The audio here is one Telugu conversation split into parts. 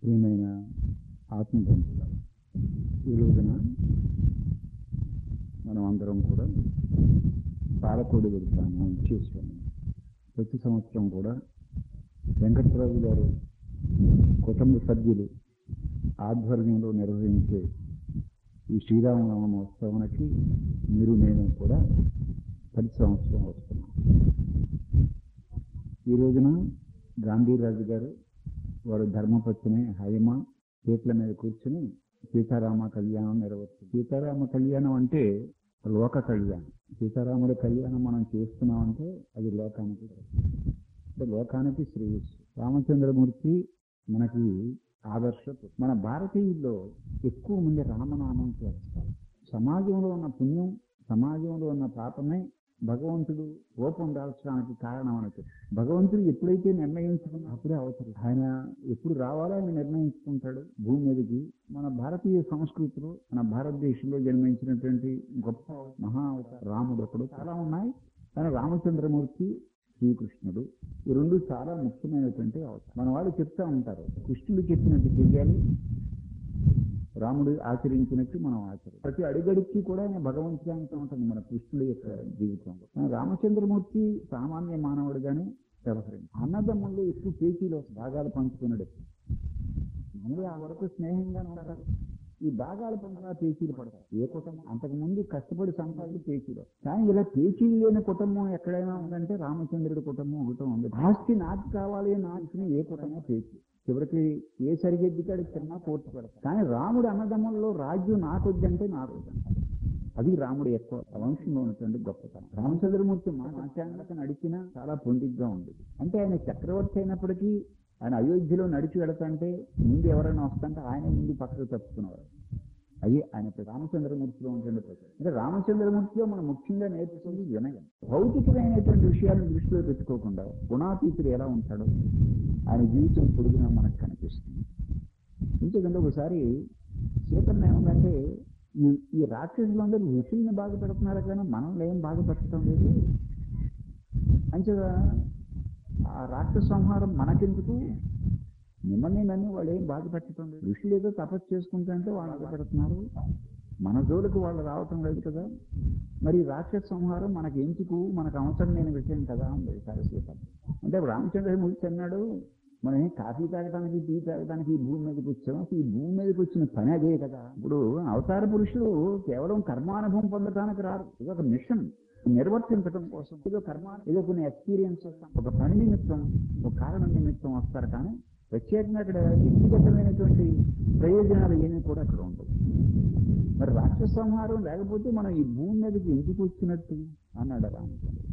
ప్రియమైన ఆత్మబంధువులు ఈ రోజున మనం అందరం కూడా పాలకోడి వెళ్తాము ఇచ్చేసాము ప్రతి సంవత్సరం కూడా వెంకటరావు గారు కుటుంబ సభ్యులు ఆధ్వర్యంలో నిర్వహించే ఈ శ్రీరామనవమి ఉత్సవానికి మీరు నేను కూడా ప్రతి సంవత్సరం వస్తున్నాం ఈ రోజున గాంధీరాజు గారు వారు ధర్మపత్ని హైమ పీట్ల మీద కూర్చుని సీతారామ కళ్యాణం నిర్వహిస్తుంది సీతారామ కళ్యాణం అంటే లోక కళ్యాణం సీతారాముల కళ్యాణం మనం చేస్తున్నామంటే అది లోకానికి అంటే లోకానికి శ్రేయస్సు రామచంద్రమూర్తి మనకి ఆదర్శ మన భారతీయుల్లో ఎక్కువ మంది రామనామం చేస్తారు సమాజంలో ఉన్న పుణ్యం సమాజంలో ఉన్న పాపమే భగవంతుడు రూపం దాల్చడానికి కారణం అనకు భగవంతుడు ఎప్పుడైతే నిర్ణయించుకున్నా అప్పుడే అవుతాడు ఆయన ఎప్పుడు రావాలో ఆయన నిర్ణయించుకుంటాడు భూమి మీదకి మన భారతీయ సంస్కృతిలో మన భారతదేశంలో జన్మించినటువంటి గొప్ప మహా రాముడు ఒకడు చాలా ఉన్నాయి కానీ రామచంద్రమూర్తి శ్రీకృష్ణుడు ఈ రెండు చాలా ముఖ్యమైనటువంటి అవసరం మన వాళ్ళు చెప్తా ఉంటారు కృష్ణుడు చెప్పినట్టు చెయ్యాలి రాముడు ఆచరించినట్టు మనం ఆచరి ప్రతి అడుగడుక్కి కూడా ఆయన భగవంతుడానికి ఉంటుంది మన కృష్ణుడి యొక్క జీవితంలో మన రామచంద్రమూర్తి సామాన్య మానవుడిగానే వ్యవహరించి అన్నదమ్ముళ్ళు ఎక్కువ పేచీలో భాగాలు పంచుకున్నాడు మళ్ళీ ఆ వరకు స్నేహంగా ఉంటారు ఈ భాగాలు పండుగ పేచీలు పడతారు ఏ కుటుంబం అంతకు ముందు కష్టపడి సంపాదించి పేచీలు కానీ ఇలా పేచీలు లేని కుటుంబం ఎక్కడైనా ఉందంటే రామచంద్రుడి కుటుంబం ఒకటం ఉంది ఆస్తి నాకు కావాలి నాకుని ఏ కుటుంబం పేచీ చివరికి ఏ సరిహద్దు కాడికి తిన్నా కోర్టు పెడతారు కానీ రాముడు అన్నదమ్ముల్లో రాజ్యం నాకొద్దంటే నాకు అది రాముడు ఎక్కువ వంశంలో ఉన్నటువంటి గొప్పతనం రామచంద్రమూర్తి మాచాంగత నడిచినా చాలా పొందిగ్గా ఉంది అంటే ఆయన చక్రవర్తి అయినప్పటికీ ఆయన అయోధ్యలో నడిచి వెళతంటే ముందు ఎవరైనా వస్తుంటే ఆయన ముందు పక్కకు తప్పుకునేవారు అది ఆయన రామచంద్రమూర్తిలో ఉంటుంది అంటే రామచంద్రమూర్తిలో మనం ముఖ్యంగా నేర్చుకుంది వినయం భౌతికమైనటువంటి విషయాలను దృష్టిలో పెట్టుకోకుండా గుణాతీతుడు ఎలా ఉంటాడో ఆయన జీవితం పొడుగునా మనకు కనిపిస్తుంది ఎందుకంటే ఒకసారి సీతమ్మ ఏముందంటే ఈ ఈ రాక్షసులందరూ ఋషుల్ని బాగా పెడుతున్నారు కానీ మనల్ని ఏం బాగా పెట్టడం లేదు అంచేగా ఆ రాక్షస సంహారం మనకెందుకు మిమ్మల్ని నన్ను వాళ్ళు ఏం బాధ పెట్టడం లేదు ఋషులు ఏదో తపస్సు చేసుకుంటుంటే వాళ్ళు పెడుతున్నారు మన జోలికి వాళ్ళు రావటం లేదు కదా మరి రాక్షస సంహారం మనకి ఎందుకు మనకు అవసరం లేని విషయం కదా ఉంది సరసీత అంటే రామచంద్రమూర్తి అన్నాడు మనం కాఫీ తాగడానికి టీ తాగడానికి ఈ భూమి మీదకి వచ్చాం ఈ భూమి మీదకి వచ్చిన పని అదే కదా ఇప్పుడు అవతార పురుషులు కేవలం కర్మానుభవం పొందడానికి రారు ఇది ఒక మిషన్ నిర్వర్తించడం కోసం ఏదో కర్మ ఏదో కొన్ని ఎక్స్పీరియన్స్ ఒక పని నిమిత్తం ఒక కారణం నిమిత్తం వస్తారు కానీ ప్రత్యేకంగా అక్కడ వ్యక్తిగతమైనటువంటి ప్రయోజనాలు ఏమీ కూడా అక్కడ ఉండవు మరి రాక్షస సంహారం లేకపోతే మనం ఈ భూమి మీదకి ఎందుకు వచ్చినట్టు అన్నాడు రామచంద్రుడు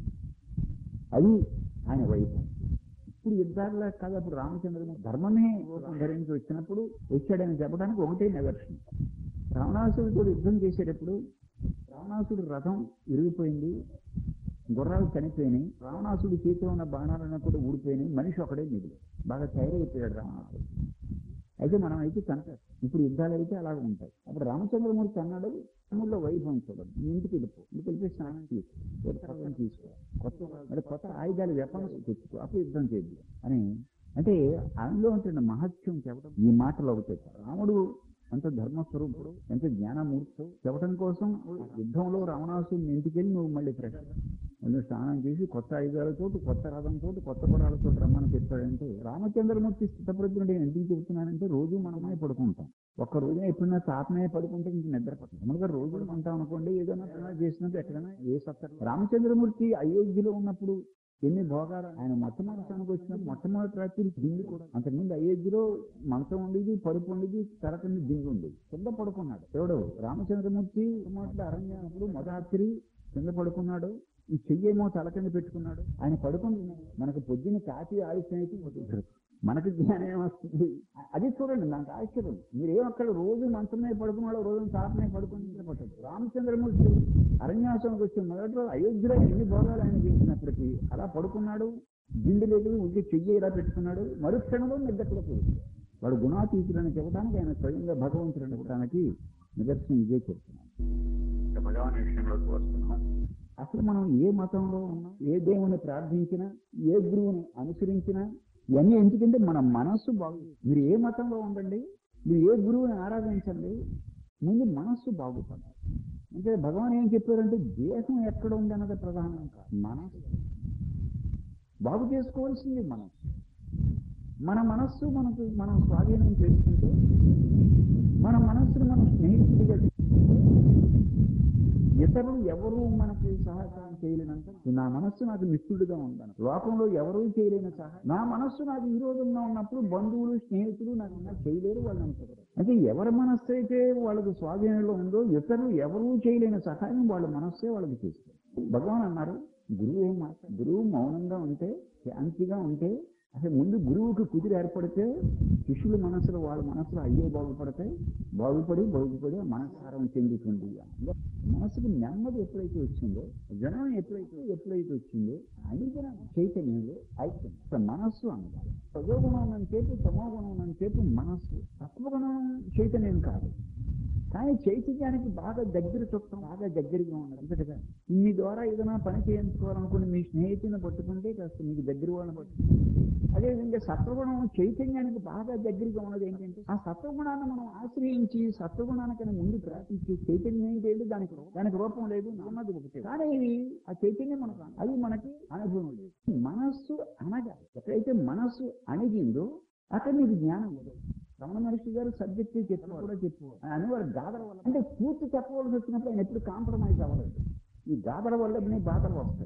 అది ఆయన వైపు ఇప్పుడు యుద్ధాల్లో కాదు అప్పుడు రామచంద్రుడు ధర్మమే ధరించి వచ్చినప్పుడు వచ్చాడని చెప్పడానికి ఒకటే నిదర్శనం రావణాసుడితో యుద్ధం చేసేటప్పుడు రావణాసుడు రథం ఇరిగిపోయింది గుర్రాలు చనిపోయినాయి రావణాసుడి చేతిలో ఉన్న బాణాలను కూడా ఊడిపోయినాయి మనిషి ఒకడే మిగిలి బాగా తయారైపోయాడు రావణాసుడు అయితే మనం అయితే కనుక ఇప్పుడు యుద్ధాలు అయితే అలాగే ఉంటాయి అప్పుడు రామచంద్రమూర్తి అన్నాడు తమ్ముళ్ళలో వైభవం చూడండి నీ ఇంటికి వెళ్ళిపో ఇంటికి వెళ్ళిపోయి స్నానం తీసుకో కొత్త తీసుకో కొత్త అంటే కొత్త ఆయుధాలు వెపన్స్ తెచ్చుకో అప్పుడు యుద్ధం చేద్దాం అని అంటే ఆయనలో ఉంటున్న మహత్యం చెప్పడం ఈ మాటలు ఒకటే రాముడు ఎంత ధర్మస్వరూపుడు ఎంత జ్ఞానమూర్తి చెప్పడం కోసం యుద్ధంలో రావణాసుని ఇంటికెళ్ళి నువ్వు మళ్ళీ ఫ్రెష్ నువ్వు స్నానం చేసి కొత్త ఆయుధాలతో కొత్త రథంతో కొత్త గుడాలతో రమ్మని చెప్పాడంటే రామచంద్రమూర్తి స్థితప్రజ్ఞుడు ఎందుకు చెబుతున్నానంటే రోజు మనమే పడుకుంటాం ఒక్క రోజున ఎప్పుడైనా తాపమే పడుకుంటే ఇంక నిద్ర పట్టదు మామూలుగా రోజు ఉంటాం అనుకోండి ఏదైనా పని చేసినట్టు ఎక్కడైనా ఏ సత్తర్ రామచంద్రమూర్తి అయోధ్యలో ఉన్నప్పుడు ఎన్ని భోగాలు ఆయన మొట్టమొదటిసానికి వచ్చిన మొట్టమొదటి రాత్రి దిండు కూడా అంతకుముందు అయోధ్యలో మంచం ఉండేది పరుపు ఉండేది తరకని దిండు ఉండేది కింద పడుకున్నాడు ఎవడు రామచంద్రమూర్తి మొదటి అరణ్యానప్పుడు మొదటి కింద పడుకున్నాడు ఈ చెయ్యేమో తల కింద పెట్టుకున్నాడు ఆయన పడుకుని మనకు పొద్దున్న కాఫీ ఆయుష్యం అయితే మనకు జ్ఞానం ఏమొస్తుంది అది చూడండి నాకు ఆశ్చర్యం మీరేం అక్కడ రోజు మంచమే పడుకున్నాడు రోజు తాపమే పడుకుని పట్టదు రామచంద్రమూర్తి అరణ్యాసంకి వచ్చిన మొదటి రోజు అయోధ్యలో ఎన్ని భోగాలు ఆయన చేసినప్పటికీ అలా పడుకున్నాడు దిండు లేదు ఉంటే చెయ్యి ఇలా పెట్టుకున్నాడు మరుక్షణంలో నిద్రలో పోయింది వాడు గుణాతీతులని చెప్పడానికి ఆయన స్వయంగా భగవంతుడు చెప్పడానికి నిదర్శనం ఇదే చెప్తున్నాను భగవాన్ విషయంలోకి వస్తున్నాం అసలు మనం ఏ మతంలో ఉన్నా ఏ దేవుని ప్రార్థించినా ఏ గురువుని అనుసరించినా ఇవన్నీ ఎందుకంటే మన మనస్సు బాగు మీరు ఏ మతంలో ఉండండి మీరు ఏ గురువుని ఆరాధించండి ముందు మనస్సు బాగుపడాలి అంటే భగవాన్ ఏం చెప్పారంటే దేహం ఎక్కడ ఉంది అన్నది ప్రధానం కాదు మనస్సు బాగు చేసుకోవాల్సింది మనస్సు మన మనస్సు మనకు మనం స్వాధీనం చేసుకుంటే మన మనస్సును మనం స్నేహితుడిగా చేసుకుంటే ఇతరులు ఎవరు మనకి సహకారం చేయలేనంత నా మనస్సు నాకు మిత్రుడిగా ఉండాలి లోకంలో ఎవరూ చేయలేని సహాయం నా మనస్సు నాకు విరోధంగా ఉన్నప్పుడు బంధువులు స్నేహితులు నాకు ఇంకా చేయలేరు వాళ్ళు అనుకోరు అంటే ఎవరి మనస్సు అయితే వాళ్ళకి స్వాధీనంలో ఉందో ఇతరులు ఎవరూ చేయలేని సహాయం వాళ్ళ మనస్సే వాళ్ళకి చేస్తారు భగవాన్ అన్నారు గురువు ఏం మాట గురువు మౌనంగా ఉంటే శాంతిగా ఉంటే అసలు ముందు గురువుకి కుదిరి ఏర్పడితే శిష్యుల మనసులో వాళ్ళ మనసులో అయ్యే బాగుపడతాయి బాగుపడి బాగుపడి మనసారం చెందుతుంది మనసుకు నెమ్మది ఎప్పుడైతే వచ్చిందో జనం ఎప్పుడైతే ఎప్పుడైతే వచ్చిందో అనిజన చైతన్యంలో ఐక్యం అసలు మనస్సు అన్నది రజోగుణం ఉన్నని చెప్పు తమోగుణం ఉన్నని చెప్పు మనస్సు తత్వగుణం చైతన్యం కాదు కానీ చైతన్యానికి బాగా దగ్గర చుట్టం బాగా దగ్గరగా ఉన్నది అంతటిగా మీ ద్వారా ఏదైనా పని చేయించుకోవాలనుకుని మీ స్నేహితుని పట్టుకుంటే కాస్త మీకు దగ్గర వాళ్ళని పట్టుకుంటే అదేవిధంగా సత్వగుణం చైతన్యానికి బాగా దగ్గరగా ఉన్నది ఏంటంటే ఆ సత్వగుణాన్ని మనం ఆశ్రయించి సత్వగుణానికన్నా ముందు ప్రార్థించి చైతన్యం ఏంటి దానికి రూ- దానికి రూపం లేదు ఉన్నది ఒకటే కానీ ఇది ఆ చైతన్యం మనకు అన- అది మనకి అనుభవం లేదు మనస్సు అనగా ఎక్కడైతే మనస్సు అణిగిందో అక్కడ మీకు జ్ఞానం లేదు రమణ మహర్షి గారు సబ్జెక్ట్ చెప్పిన కూడా చెప్పు అని వారు గాథల వల్ల అంటే పూర్తి చెప్పవలసి వచ్చినప్పుడు ఆయన ఎప్పుడు కాంప్రమైజ్ అవ్వలేదు ఈ గాథల వల్ల బాధలు వస్తాయి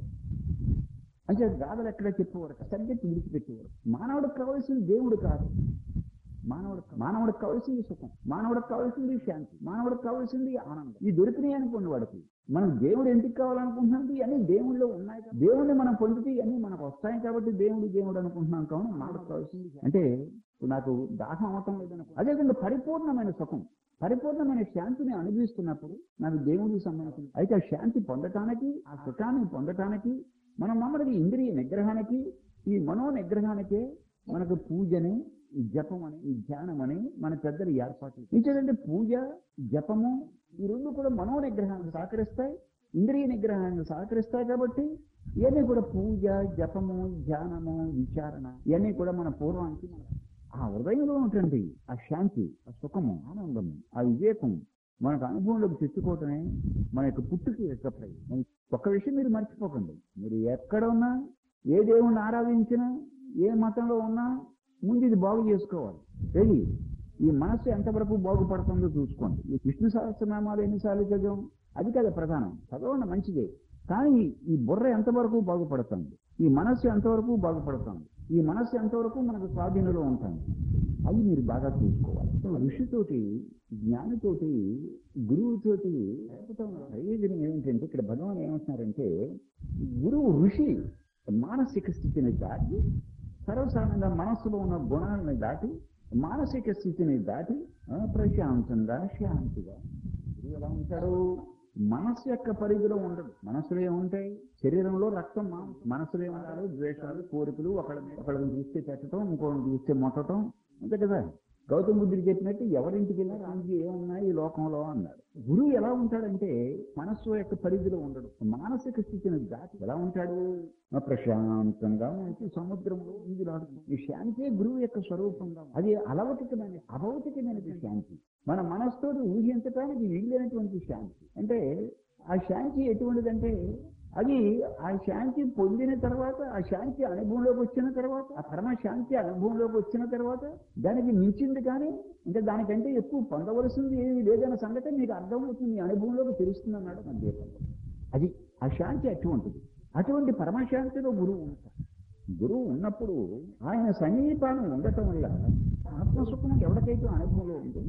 అంటే గాథలు ఎక్కడ చెప్పేవారు సబ్జెక్ట్ విడిచిపెట్టేవారు మానవుడికి కావాల్సింది దేవుడు కాదు మానవుడికి మానవుడికి కావాల్సింది సుఖం మానవుడికి కావాల్సింది శాంతి మానవుడికి కావాల్సింది ఆనందం ఈ దొరికినాయి అనుకోండి వాడికి మనం దేవుడు ఎందుకు కావాలనుకుంటున్నాం ఇవన్నీ దేవుళ్ళలో ఉన్నాయి కదా. దేవుడిని మనం పొందితే ఇవన్నీ మనకు వస్తాయి కాబట్టి దేవుడు దేవుడు అనుకుంటున్నాం కావున మానవుడికి కావాల్సింది అంటే ఇప్పుడు నాకు దాహం అవటం లేదనుకో అదేవిధంగా పరిపూర్ణమైన సుఖం పరిపూర్ణమైన శాంతిని అనుభవిస్తున్నప్పుడు నాకు దేవుడికి సంబంధించింది అయితే ఆ శాంతి పొందటానికి ఆ సుఖాన్ని పొందటానికి మనం మమ్మల్ని ఇంద్రియ నిగ్రహానికి ఈ మనో నిగ్రహానికే మనకు పూజని ఈ జపం అని ఈ ధ్యానం అని మన పెద్దలు ఏర్పాటు ఇచ్చేదంటే పూజ జపము ఈ రెండు కూడా మనో నిగ్రహానికి సహకరిస్తాయి ఇంద్రియ నిగ్రహానికి సహకరిస్తాయి కాబట్టి ఇవన్నీ కూడా పూజ జపము ధ్యానము విచారణ ఇవన్నీ కూడా మన పూర్వానికి మన ఆ హృదయంలో ఉన్నటువంటి ఆ శాంతి ఆ సుఖము ఆనందము ఆ వివేకం మనకు అనుభవంలోకి తెచ్చుకోవటమే మన యొక్క పుట్టుకి యొక్క ప్రయోజనం ఒక్క విషయం మీరు మర్చిపోకండి మీరు ఎక్కడ ఉన్నా ఏ దేవుణ్ణి ఆరాధించినా ఏ మతంలో ఉన్నా ముందు ఇది బాగు చేసుకోవాలి ఏది ఈ మనస్సు ఎంతవరకు బాగుపడుతుందో చూసుకోండి ఈ విష్ణు సహస్రనామాలు ఎన్నిసార్లు చదివాం అది కదా ప్రధానం చదవండి మంచిదే కానీ ఈ బుర్ర ఎంతవరకు బాగుపడుతుంది ఈ మనస్సు ఎంతవరకు బాగుపడుతుంది ఈ మనస్సు ఎంతవరకు మనకు స్వాధీనంలో ఉంటుంది అది మీరు బాగా చూసుకోవాలి ఋషితోటి జ్ఞానితోటి గురువుతోటి లేకపోతే ప్రయోజనం ఏమిటంటే ఇక్కడ భగవాన్ ఏమంటున్నారంటే గురువు ఋషి మానసిక స్థితిని దాటి సర్వసాధారణంగా మనస్సులో ఉన్న గుణాలను దాటి మానసిక స్థితిని దాటి ఆ, ప్రశాంతంగా శాంతిగా గురువు ఎలా ఉంటాడు మనస్సు యొక్క పరిధిలో ఉండడు మనసులో ఏముంటాయి శరీరంలో రక్తం మాంసం మనసులో ఏమంటారు ద్వేషాలు కోరికలు ఒకళ్ళ ఒకళ్ళని చూస్తే పెట్టడం ఇంకోళ్ళని చూస్తే మొట్టడం అంతే కదా గౌతమ బుద్ధుడు చెప్పినట్టు ఎవరింటికి వెళ్ళినా రానికి ఏమున్నాయి ఈ లోకంలో అన్నాడు గురువు ఎలా ఉంటాడంటే మనస్సు యొక్క పరిధిలో ఉండడు మానసిక స్థితిని దాటి ఎలా ఉంటాడు ఆ ప్రశాంతంగా ఉంచి సముద్రంలో ఈదులాడుతుంది ఈ శాంతి గురువు యొక్క స్వరూపంగా ఉంది. అది అలౌకికమైన అభౌతికమైనది శాంతి మన మనస్సుతో ఊహించడానికి వీలైనటువంటి శాంతి అంటే ఆ శాంతి ఎటువంటిదంటే అది ఆ శాంతి పొందిన తర్వాత ఆ శాంతి అనుభవంలోకి వచ్చిన తర్వాత ఆ పరమ శాంతి అనుభవంలోకి వచ్చిన తర్వాత దానికి మించింది కానీ ఇంకా దానికంటే ఎక్కువ పొందవలసింది ఏమీ లేదన్న సంగతి మీకు అర్థమవుతుంది మీ అనుభవంలోకి తెలుస్తుంది అన్నాడు మన దీపంలో అది ఆ శాంతి అటువంటిది అటువంటి పరమశాంతిలో గురువు ఉంటాడు గురువు ఉన్నప్పుడు ఆయన సమీపాన్ని ఉండటం వల్ల ఆత్మసుఖం ఎవరికైతే అనుభవంలో ఉంటుంది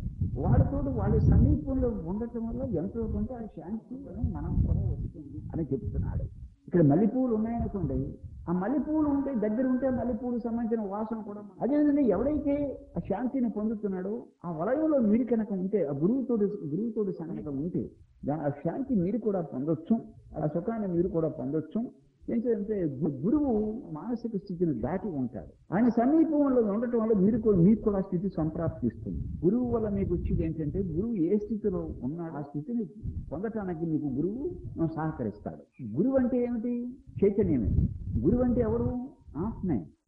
వాడితో వాళ్ళ సమీపంలో ఉండటం వల్ల ఎంతో కొంత ఆ శాంతి మనం కూడా వస్తుంది అని చెప్తున్నాడు ఇక్కడ మల్లెపూలు ఉన్నాయనుకోండి ఆ మల్లెపూలు ఉంటే దగ్గర ఉంటే మల్లెపూలు సంబంధించిన వాసన కూడా మన- అదేవిధంగా ఎవడైతే ఆ శాంతిని పొందుతున్నాడో ఆ వలయంలో మీరు కనుక ఉంటే ఆ గురువుతోటి గురువుతోటి సంగతం ఉంటే దా- ఆ శాంతి మీరు కూడా పొందొచ్చు ఆ సుఖాన్ని మీరు కూడా పొందొచ్చు ఏంటంటే గు- గురువు మానసిక స్థితిని దాటి ఉంటాడు ఆయన సమీపంలో ఉండటం వల్ల మీరు కూడా మీకు కూడా ఆ స్థితి సంప్రాప్తిస్తుంది గురువు వల్ల మీకు వచ్చేది ఏంటంటే గురువు ఏ స్థితిలో ఉన్నాడు ఆ స్థితిని పొందటానికి మీకు గురువు సహకరిస్తాడు గురువు అంటే ఏమిటి చైతన్యమే గురువు అంటే ఎవరు ఆత్మే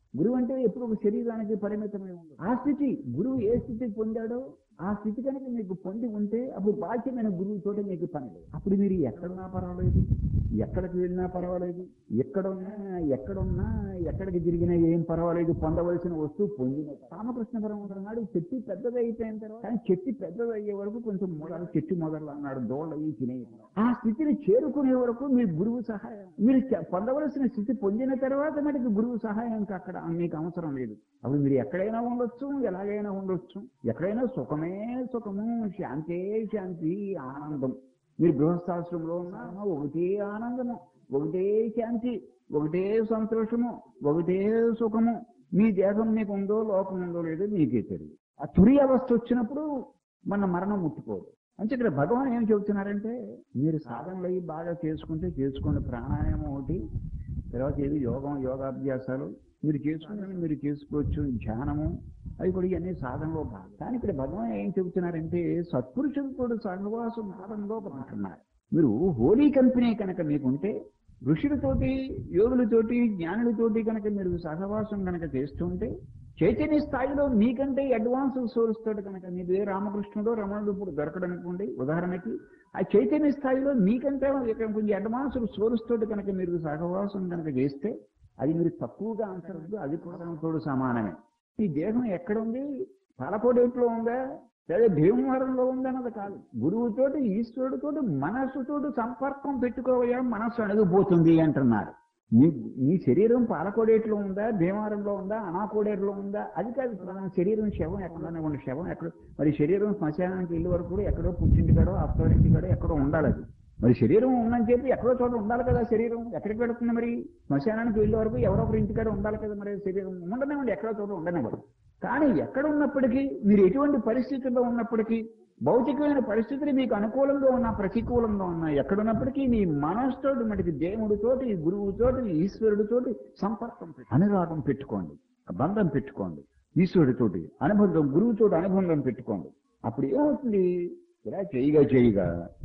గురువు అంటే ఎప్పుడు ఒక శరీరానికి పరిమితమై ఉండదు ఆ స్థితి గురువు ఏ స్థితి పొందాడో ఆ స్థితి కనుక మీకు పొంది ఉంటే అప్పుడు బాధ్యమైన గురువు చోట మీకు పని లేదు అప్పుడు మీరు ఎక్కడున్నా పర్వాలేదు ఎక్కడికి వెళ్ళినా పర్వాలేదు ఎక్కడున్నా ఎక్కడున్నా ఎక్కడికి తిరిగినా ఏం పర్వాలేదు పొందవలసిన వస్తువు పొందిన రామకృష్ణ పరమహంస అన్నాడు చెట్టు పెద్దది అయిపోయిన తర్వాత కానీ చెట్టు పెద్దది అయ్యే వరకు కొంచెం మొదలు చెట్టు మొదలు అన్నాడు దోళ్ళ అయ్యి తినే ఆ స్థితిని చేరుకునే వరకు మీ గురువు సహాయం మీరు చె- పొందవలసిన స్థితి పొందిన తర్వాత మనకి గురువు సహాయం ఇంకా అక్కడ మీకు అవసరం లేదు అప్పుడు మీరు ఎక్కడైనా ఉండొచ్చు ఎలాగైనా ఉండొచ్చు ఎక్కడైనా సుఖమే సుఖము శాంతే శాంతి ఆనందం మీరు గృహస్థాశ్రమంలో ఉన్నా ఒకటే ఆనందము ఒకటే శాంతి ఒకటే సంతోషము ఒకటే సుఖము మీ దేహం మీకు ఉందో లోకం ఉందో లేదో మీకే తెలియదు ఆ తురి అవస్థ వచ్చినప్పుడు మన మరణం ముట్టుకోదు అంటే ఇక్కడ భగవాన్ ఏం చెబుతున్నారంటే మీరు సాధనలు అయ్యి బాగా చేసుకుంటే చేసుకోండి ప్రాణాయామం ఒకటి తర్వాత ఏది యోగం యోగాభ్యాసాలు మీరు చేసుకుని మీరు చేసుకోవచ్చు ధ్యానము అవి కూడా ఇవన్నీ సాధనలో భాగం కానీ ఇక్కడ భగవాన్ ఏం చెబుతున్నారంటే సత్పురుషులతో సహవాసం సాధనలో అంటున్నారు మీరు హోలీ కంపెనీ కనుక మీకుంటే ఋషులతోటి యోగులతోటి జ్ఞానులతోటి కనుక మీరు సహవాసం కనుక చేస్తుంటే చైతన్య స్థాయిలో మీకంటే అడ్వాన్స్ సోర్స్ తోటి కనుక మీరు ఏ రామకృష్ణుడో రమణుడు ఇప్పుడు దొరకడనుకోండి ఉదాహరణకి ఆ చైతన్య స్థాయిలో మీకంటే ఇక్కడ కొంచెం అడ్వాన్స్ సోర్స్ తోటి కనుక మీరు సహవాసం కనుక చేస్తే అది మీరు తక్కువగా అంచరద్దు అది కూడా తోడు సమానమే ఈ దేహం ఎక్కడ ఉంది పాలకోడేట్లో ఉందా లేదా భీమవరంలో ఉందన్నది కాదు గురువుతోటి ఈశ్వరుడితోటి మనస్సుతోటి సంపర్కం పెట్టుకోవయా మనస్సు అణిగిపోతుంది అంటున్నారు మీ మీ శరీరం పాలకోడేట్లో ఉందా భీమవరంలో ఉందా అనాకోడేట్లో ఉందా అది కాదు మన శరీరం శవం ఎక్కడనే ఉండే శవం ఎక్కడ మరి శరీరం శ్మశానానికి వెళ్ళే వరకు కూడా ఎక్కడో పుట్టింటికాడో అత్తవారింటికాడో ఎక్కడో ఉండాలి అది మరి శరీరం ఉందని చెప్పి ఎక్కడో చోట ఉండాలి కదా శరీరం ఎక్కడికి పెడుతుంది మరి శ్మశానానికి వెళ్ళే వరకు ఎవరో ఒకరి ఇంటికాడ ఉండాలి కదా మరి శరీరం ఉండనివ్వండి ఎక్కడో చోట ఉండనివ్వరు కానీ ఎక్కడ ఉన్నప్పటికీ మీరు ఎటువంటి పరిస్థితుల్లో ఉన్నప్పటికీ భౌతికమైన పరిస్థితులు మీకు అనుకూలంగా ఉన్నా ప్రతికూలంగా ఉన్నా ఎక్కడున్నప్పటికీ మీ మనస్తోటి మటుకు దేవుడితోటి గురువుతోటి ఈశ్వరుడితోటి సంపర్కం పెట్టు- అనురాగం పెట్టుకోండి బంధం పెట్టుకోండి ఈశ్వరుడితోటి అనుబంధం గురువుతోటి అనుబంధం పెట్టుకోండి అప్పుడు ఏమవుతుంది ఇలా చేయగా చేయగా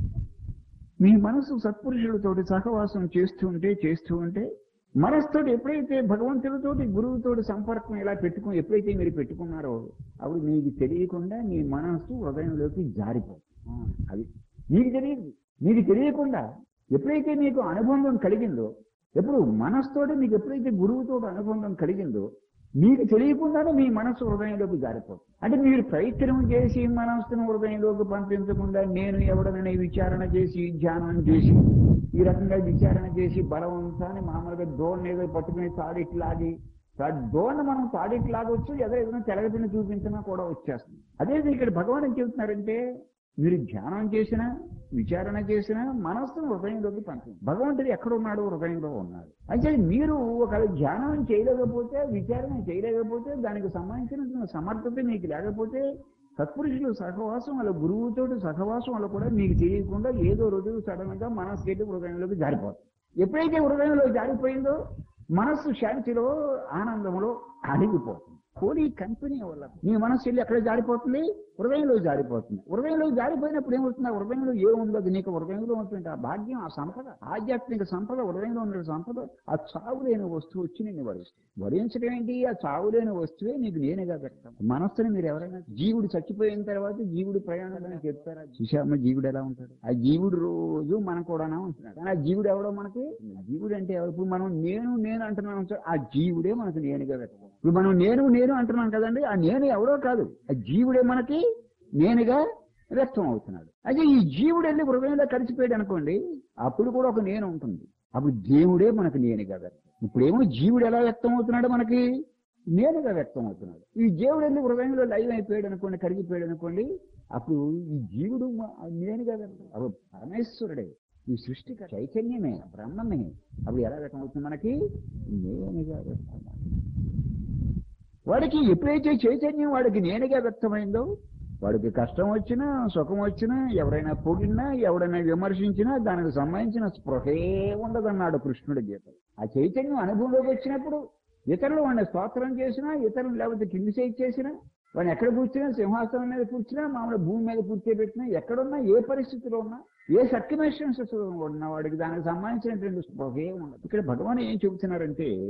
మీ మనసు సత్పురుషులతోటి సహవాసం చేస్తూ ఉంటే చేస్తూ ఉంటే మనసుతోటి ఎప్పుడైతే భగవంతుడితోటి గురువుతోటి సంపర్కం ఇలా పెట్టుకుని ఎప్పుడైతే మీరు పెట్టుకున్నారో అప్పుడు మీకు తెలియకుండా మీ మనస్సు హృదయంలోకి జారిపోతుంది ఆ, అది మీకు తెలియదు మీకు తెలియకుండా ఎప్పుడైతే మీకు అనుబంధం కలిగిందో ఎప్పుడు మనసుతోటి మీకు ఎప్పుడైతే గురువుతో అనుబంధం కలిగిందో మీకు తెలియకుండానే మీ మనసు హృదయంలోకి జారిపోతుంది అంటే మీరు ప్రయత్నం చేసి మనస్సును హృదయంలోకి పంపించకుండా నేను ఎవడననే విచారణ చేసి ధ్యానం చేసి ఈ రకంగా విచారణ చేసి బలవంతాన్ని మామూలుగా దోణ ఏదో పట్టుకుని తాడిట్లాగి దోణ మనం తాడిట్లాగొచ్చు ఏదో ఏదైనా తెలగతిని చూపించినా కూడా వచ్చేస్తుంది అదే ఇక్కడ భగవాన్ ఏం చెబుతున్నారంటే మీరు ధ్యానం చేసినా విచారణ చేసినా మనస్సును హృదయంలోకి పంపింది భగవంతుడు ఎక్కడ ఉన్నాడు హృదయంలో ఉన్నాడు అయితే మీరు ఒక ధ్యానం చేయలేకపోతే విచారణ చేయలేకపోతే దానికి సంబంధించిన సమర్థత మీకు లేకపోతే సత్పురుషులు సహవాసం వాళ్ళ గురువుతోటి సహవాసం వల్ల కూడా మీకు తెలియకుండా ఏదో రోజు సడన్ గా మనస్సు వెళ్ళి హృదయంలోకి జారిపోతుంది ఎప్పుడైతే హృదయంలో జారిపోయిందో మనస్సు శాంతిలో ఆనందంలో అడిగిపోతుంది హోలీ కంపెనీ వల్ల నీ మనస్సు వెళ్ళి ఎక్కడ జారిపోతుంది హృదయంలో జారిపోతుంది హృదయంలో జారిపోయినప్పుడు ఏమవుతుంది ఆ హృదయంలో ఏముందో అది నీకు హృదయంలో ఉంటుంది ఆ భాగ్యం ఆ సంపద ఆధ్యాత్మిక సంపద హృదయంలో ఉన్న సంపద ఆ చావులేని వస్తువు వచ్చి నిన్ను వరిస్తుంది వరించడం ఏంటి ఆ చావులేని వస్తువే నీకు నేనుగా పెడతాం మనస్సుని మీరు ఎవరైనా జీవుడు చచ్చిపోయిన తర్వాత జీవుడు ప్రయాణాలని చెప్తారా చూసామా జీవుడు ఎలా ఉంటాడు ఆ జీవుడు రోజు మనం కూడా ఉంటున్నాడు కానీ ఆ జీవుడు ఎవడో మనకి జీవుడు అంటే ఎవరు ఇప్పుడు మనం నేను నేను అంటున్నాం సార్ ఆ జీవుడే మనకు నేనుగా పెట్టడం ఇప్పుడు మనం నేను నేను అంటున్నాం కదండి ఆ నేను ఎవడో కాదు ఆ జీవుడే మనకి నేనుగా వ్యక్తం అవుతున్నాడు అయితే ఈ జీవుడు వెళ్ళి హృదయంలో కలిసిపోయాడు అనుకోండి అప్పుడు కూడా ఒక నేను ఉంటుంది అప్పుడు దేవుడే మనకు నేనుగా వ్యక్తం ఇప్పుడేమో జీవుడు ఎలా వ్యక్తం అవుతున్నాడు మనకి నేనుగా వ్యక్తం అవుతున్నాడు ఈ జీవుడు వెళ్ళి హృదయంలో లైవ్ అయిపోయాడు అనుకోండి కరిగిపోయాడు అనుకోండి అప్పుడు ఈ జీవుడు మ- నేనుగా వ్యక్తం అప్పుడు పరమేశ్వరుడే ఈ సృష్టి చైతన్యమే బ్రహ్మమే అప్పుడు ఎలా వ్యక్తం అవుతుంది మనకి నేనుగా వ్యక్తం వాడికి ఎప్పుడైతే చైతన్యం వాడికి నేనుగా వ్యక్తమైందో వాడికి కష్టం వచ్చినా సుఖం వచ్చినా ఎవరైనా పొగిడినా ఎవరైనా విమర్శించినా దానికి సంబంధించిన స్పృహే ఉండదన్నాడు కృష్ణుడి గీత ఆ చైతన్యం అనుభవంలోకి వచ్చినప్పుడు ఇతరులు వాడిని స్తోత్రం చేసినా ఇతరులు లేకపోతే కింది చేయి చేసినా వాడిని ఎక్కడ కూర్చున్నా సింహాసనం మీద కూర్చున్నా మామూలు భూమి మీద కూర్చోబెట్టినా ఎక్కడున్నా ఏ పరిస్థితిలో ఉన్నా ఏ సర్క్యుమేషన్స్ ఉన్నా వాడికి దానికి సంబంధించినటువంటి స్పృహే ఉండదు ఇక్కడ భగవాన్ ఏం చెబుతున్నారంటే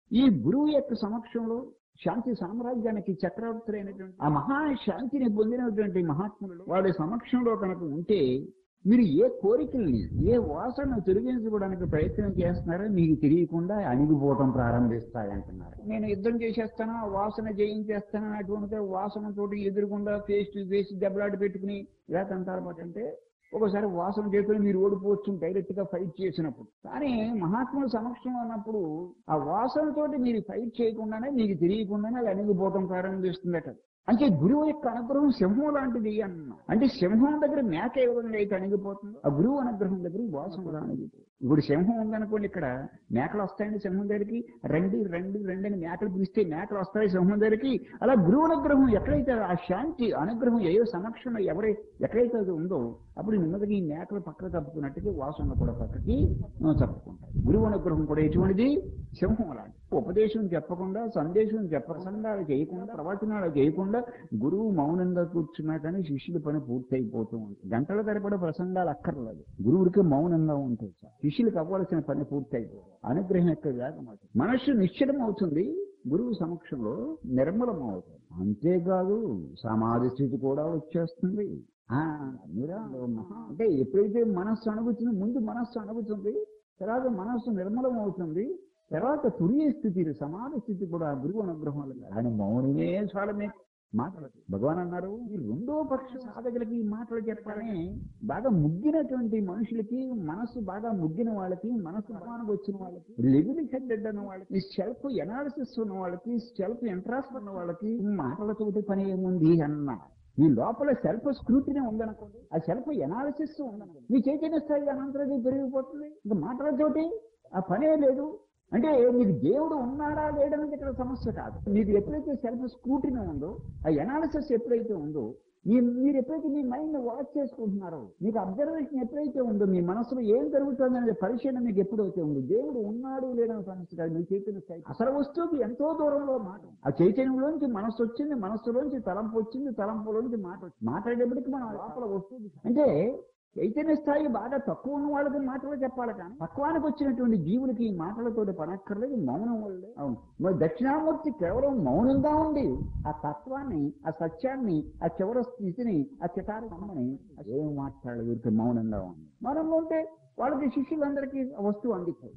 ఈ గురువు యొక్క సమక్షంలో శాంతి సామ్రాజ్యానికి చక్రవర్తులైనటువంటి ఆ మహా శాంతిని పొందినటువంటి మహాత్ములు వాళ్ళ సమక్షంలో కనుక ఉంటే మీరు ఏ కోరికల్ని ఏ వాసనను తొలగించుకోవడానికి ప్రయత్నం చేస్తున్నారో మీకు తెలియకుండా అణిగిపోవటం ప్రారంభిస్తాయంటున్నారు నేను యుద్ధం చేసేస్తాను ఆ వాసన జయించేస్తాను అటువంటి వాసనతోటి ఎదురుకుండా ఫేస్ టు ఫేస్ దెబ్బలాట పెట్టుకుని ఇలా తంటారు అంటే ఒకసారి వాసన చేసుకుని మీరు ఓడిపోవచ్చు డైరెక్ట్ గా ఫైట్ చేసినప్పుడు కానీ మహాత్ముల సమక్షంలో ఉన్నప్పుడు ఆ వాసనతోటి మీరు ఫైట్ చేయకుండానే మీకు తెలియకుండానే అది అణిగిపోవటం ప్రారంభిస్తుందట అంటే గురువు యొక్క అనుగ్రహం సింహం లాంటిది అన్న అంటే సింహం దగ్గర మేక ఏ విధంగా అయితే అణిగిపోతుందో ఆ గురువు అనుగ్రహం దగ్గర ఈ వాసన కూడా అణిగిపోతుంది ఇప్పుడు సింహం ఉందనుకోండి ఇక్కడ మేకలు వస్తాయండి సింహం దగ్గరికి రండి రండి రండి అని మేకలు పిలిస్తే మేకలు వస్తాయి సింహం దగ్గరికి అలా గురువు అనుగ్రహం ఎక్కడైతే ఆ శాంతి అనుగ్రహం ఏ సమక్షంలో ఎవరై ఎక్కడైతే అది ఉందో అప్పుడు నెమ్మదిగా ఈ మేకలు పక్కన తప్పుకున్నట్టుగా వాసన కూడా పక్కకి ఆ, తప్పుకుంటాయి గురువు అనుగ్రహం కూడా ఎటువంటిది సింహం లాంటి ఉపదేశం చెప్పకుండా సందేశం చెప్పకుండా చేయకుండా ప్రవచనాలు చేయకుండా గురువు మౌనంగా కూర్చున్నా కానీ శిష్యుల పని పూర్తయిపోతూ ఉంటుంది గంటల తరబడి ప్రసంగాలు అక్కర్లేదు గురువుడికి మౌనంగా ఉంటుంది సార్ శిష్యులకు అవ్వాల్సిన పని పూర్తయిపోతుంది అనుగ్రహం యొక్క వేగం అవుతుంది మనస్సు నిశ్చలం అవుతుంది గురువు సమక్షంలో నిర్మలం అవుతుంది అంతేకాదు సమాధి స్థితి కూడా వచ్చేస్తుంది ఆ మీరా మహా అంటే ఎప్పుడైతే మనస్సు అణుగుతుందో ముందు మనస్సు అణుగుతుంది తర్వాత మనస్సు నిర్మలం అవుతుంది తర్వాత తురియ స్థితి సమాధి స్థితి కూడా గురువు అనుగ్రహం వల్ల ఆయన మౌనమే చాలమే మాటలు భగవాన్ అన్నారు ఈ రెండో పక్ష సాధకులకి ఈ మాటలు చెప్పాలని బాగా ముగ్గినటువంటి మనుషులకి మనసు బాగా ముగ్గిన వాళ్ళకి మనసు భగవానికి వచ్చిన వాళ్ళకి లెవిలి హెడెడ్ అన్న వాళ్ళకి సెల్ఫ్ ఎనాలిసిస్ ఉన్న వాళ్ళకి సెల్ఫ్ ఇంట్రెస్ట్ ఉన్న వాళ్ళకి మాటలతోటి పని ఏముంది అన్న మీ లోపల సెల్ఫ్ స్క్రూటినీ ఉందనుకోండి ఆ సెల్ఫ్ ఎనాలిసిస్ ఉందనుకోండి మీ చైతన్య స్థాయి అనంతరం పెరిగిపోతుంది ఇంకా మాటలతోటి ఆ పనే లేదు అంటే మీకు దేవుడు ఉన్నాడా లేడనేది ఇక్కడ సమస్య కాదు మీకు ఎప్పుడైతే సెల్ఫ్ స్క్రూటినీ ఉందో ఆ ఎనాలిసిస్ ఎప్పుడైతే ఉందో మీ మీరు ఎప్పుడైతే మీ మైండ్ వాచ్ చేసుకుంటున్నారో మీకు అబ్జర్వేషన్ ఎప్పుడైతే ఉందో మీ మనసులో ఏం జరుగుతుంది అనే పరిశీలన మీకు ఎప్పుడైతే ఉందో దేవుడు ఉన్నాడు లేడని సమస్య కాదు మీ చైతన్య స్థాయి అసలు వస్తువుకి ఎంతో దూరంలో మాట ఆ చైతన్యంలోంచి మనసు వచ్చింది మనస్సులోంచి తలంపు వచ్చింది తలంపులోంచి మాట వచ్చింది మాట్లాడేప్పటికి మన లోపల వస్తుంది అంటే చైతన్య స్థాయి బాగా తక్కువ ఉన్న వాళ్ళకి మాటలు చెప్పాలి కానీ తక్కువానికి వచ్చినటువంటి జీవులకి ఈ మాటలతో పనక్కర్లేదు మౌనం వల్లే అవును మరి దక్షిణామూర్తి కేవలం మౌనంగా ఉండి ఆ తత్వాన్ని ఆ సత్యాన్ని ఆ చివరి స్థితిని ఆ చిటారి అమ్మని ఏం మాట్లాడదు ఊరికే మౌనంగా ఉంది మౌనంగా ఉంటే వాళ్ళకి శిష్యులందరికీ ఆ వస్తువు అందిస్తాయి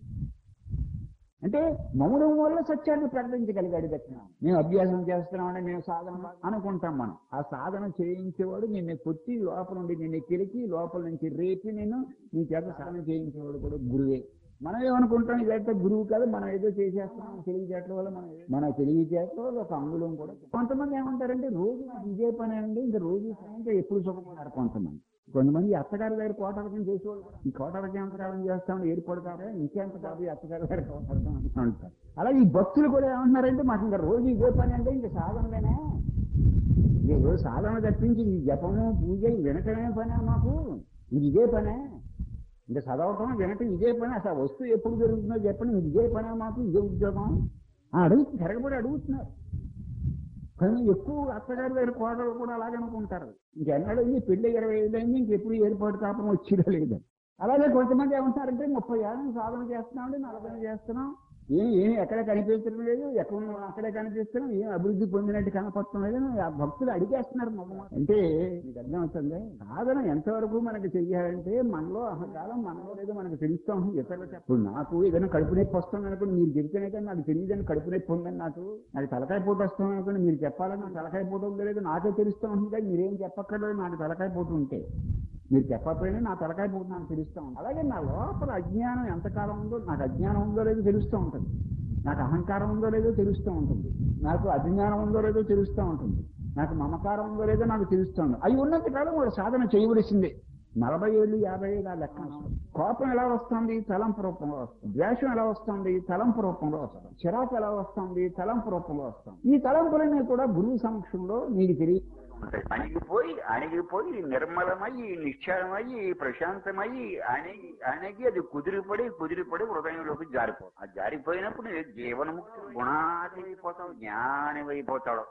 అంటే మౌనం వల్ల సత్యాన్ని ప్రకటించగలిగాడు దక్షిణ మేము అభ్యాసం చేస్తున్నామని మేము సాధన అనుకుంటాం మనం ఆ సాధన చేయించేవాడు నిన్ను కొట్టి లోపల నుండి నిన్ను కిలికి లోపల నుంచి రేపి నేను నీ చేత సాధన చేయించేవాడు కూడా గురువే మనం ఏమనుకుంటాం ఇదైతే గురువు కాదు మనం ఏదో చేసేస్తున్నాం తెలివిచేట్ల వల్ల మనం ఏదో- మన తెలివిచేట్ల వల్ల ఒక అంగుళం కూడా కొంతమంది ఏమంటారంటే రోజు నాకు ఇదే పని అండి ఇంకా రోజు సాయంత్రం ఎప్పుడు సుఖపడారు కొంతమంది కొంతమంది ఈ అత్తగారి దగ్గర కోటరకం చేసేవాళ్ళు కూడా, ఈ కోటరకం ఎంతకాలం చేస్తామని ఏర్పడతారా ఇంకెంత కాదు ఈ అత్తగారి దగ్గర కోటరకం అంటూ ఉంటారు అలాగే ఈ భక్తులు కూడా ఏమంటున్నారంటే మాకు ఇంకా రోజు ఇదే పని అంటే ఇంకా సాధనలేనే ఇక రోజు సాధన తప్పించి ఈ జపము పూజ ఈ వినటమే పనే మాకు ఇది ఇదే పనే ఇంకా చదవటం వినటం ఇదే పని అసలు ఆ వస్తువు ఎప్పుడు జరుగుతుందో చెప్పండి మీకు ఇదే పనే మాకు ఇదే ఉద్యోగం ఆ అడుగు తిరగబడి అడుగుతున్నారు కానీ ఎక్కువ అత్తగారి దగ్గర కోటలు కూడా అలాగే అనుకుంటారు ఇంకెన్నడూ ఈ పెళ్లి ఇరవై ఐదు అయింది ఇంకెప్పుడు ఏర్పాటు కాపం వచ్చిరా లేదు అలాగే కొంతమంది ఏమంటారంటే ముప్పై ఏళ్ళని సాధన చేస్తున్నామండి నలభై చేస్తున్నాం ఏం ఏం ఎక్కడ కనిపించడం లేదు ఎక్కడ ఉన్నాం అక్కడే కనిపిస్తున్నాం ఏం అభివృద్ధి పొందినట్టు కనపడటం లేదు ఆ భక్తులు అడిగేస్తున్నారు మొదలు అంటే మీకు అర్థం అవుతుంది సాధన ఎంతవరకు మనకి చెయ్యాలంటే మనలో అహంకారం మనలో లేదో మనకు తెలుస్తాం ఇతరులకు ఇప్పుడు నాకు ఏదైనా కడుపు నొప్పి వస్తుంది అనుకోండి మీరు చెప్తేనే కానీ నాకు తెలియదని కడుపు నొప్పి ఉందని నాకు నాకు తలకాయ పోటు వస్తుంది అనుకోండి మీరు చెప్పాలని నాకు తలకాయ పోటు ఉందో లేదో నాకే తెలుస్తూ ఉంటుంది కానీ మీరేం చెప్పక్కర్లేదు నాకు తలకాయ పోటు ఉంటే మీరు చెప్పకపోయినా నా తలకాయ పోటు నాకు తెలుస్తూ ఉంటుంది అలాగే నా లోపల అజ్ఞానం ఎంతకాలం ఉందో నాకు అజ్ఞానం ఉందో లేదో తెలుస్తూ ఉంటుంది నాకు అహంకారం ఉందో లేదో తెలుస్తూ ఉంటుంది నాకు అజ్ఞానం ఉందో లేదో తెలుస్తూ ఉంటుంది నాకు మమకారం ఉందో లేదో నాకు తెలుస్తుంది అవి ఉన్నంత కాలం వాడు సాధన చేయవలసిందే నలభై ఏళ్ళు యాభై ఏళ్ళు ఆ లెక్క వస్తుంది. కోపం ఎలా వస్తుంది తలంపు రూపంలో వస్తుంది ద్వేషం ఎలా వస్తుంది తలంపు రూపంలో వస్తుంది చిరాకు ఎలా వస్తుంది తలంపు రూపంలో వస్తుంది ఈ తలంపులన్నీ కూడా గురువు సమక్షంలో నీకు తెలియ అణిగిపోయి అణిగిపోయి నిర్మలమయ్యి నిశ్చలమయ్యి ప్రశాంతమయ్యి అణిగి అణిగి అది కుదిరిపడి కుదిరిపడి హృదయంలోకి జారిపోతుంది ఆ జారిపోయినప్పుడు నీ జీవనముక్తి గుణాధిపోతావు జ్ఞానమైపోతాడు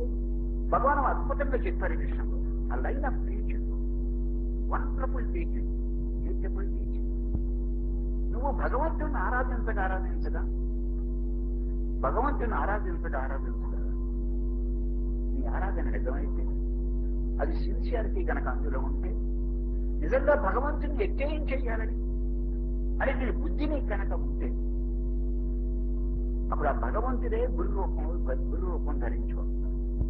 భగవాన్ అద్భుతంగా చెప్పారు ఈ విషయంలో ఆ line of teaching wonderful teaching beautiful teaching నువ్వు భగవంతుని ఆరాధించగా ఆరాధించగా భగవంతుని ఆరాధించక ఆరాధించక నీ ఆరాధన నిజమైతే అది సిన్సియారిటీ కనుక అందులో ఉంటే నిజంగా భగవంతుని ఎట్టేం చెయ్యాలని అని నీ బుద్ధిని కనుక ఉంటే అప్పుడు ఆ భగవంతుడే గురు రూపం గురు రూపం ధరించి వస్తాడు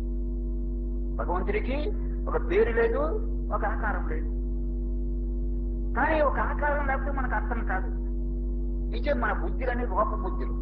భగవంతుడికి ఒక పేరు లేదు ఒక ఆకారం లేదు కానీ ఒక ఆకారం లేకపోతే మనకు అర్థం కాదు నిజం మన బుద్ధులని రూప బుద్ధులు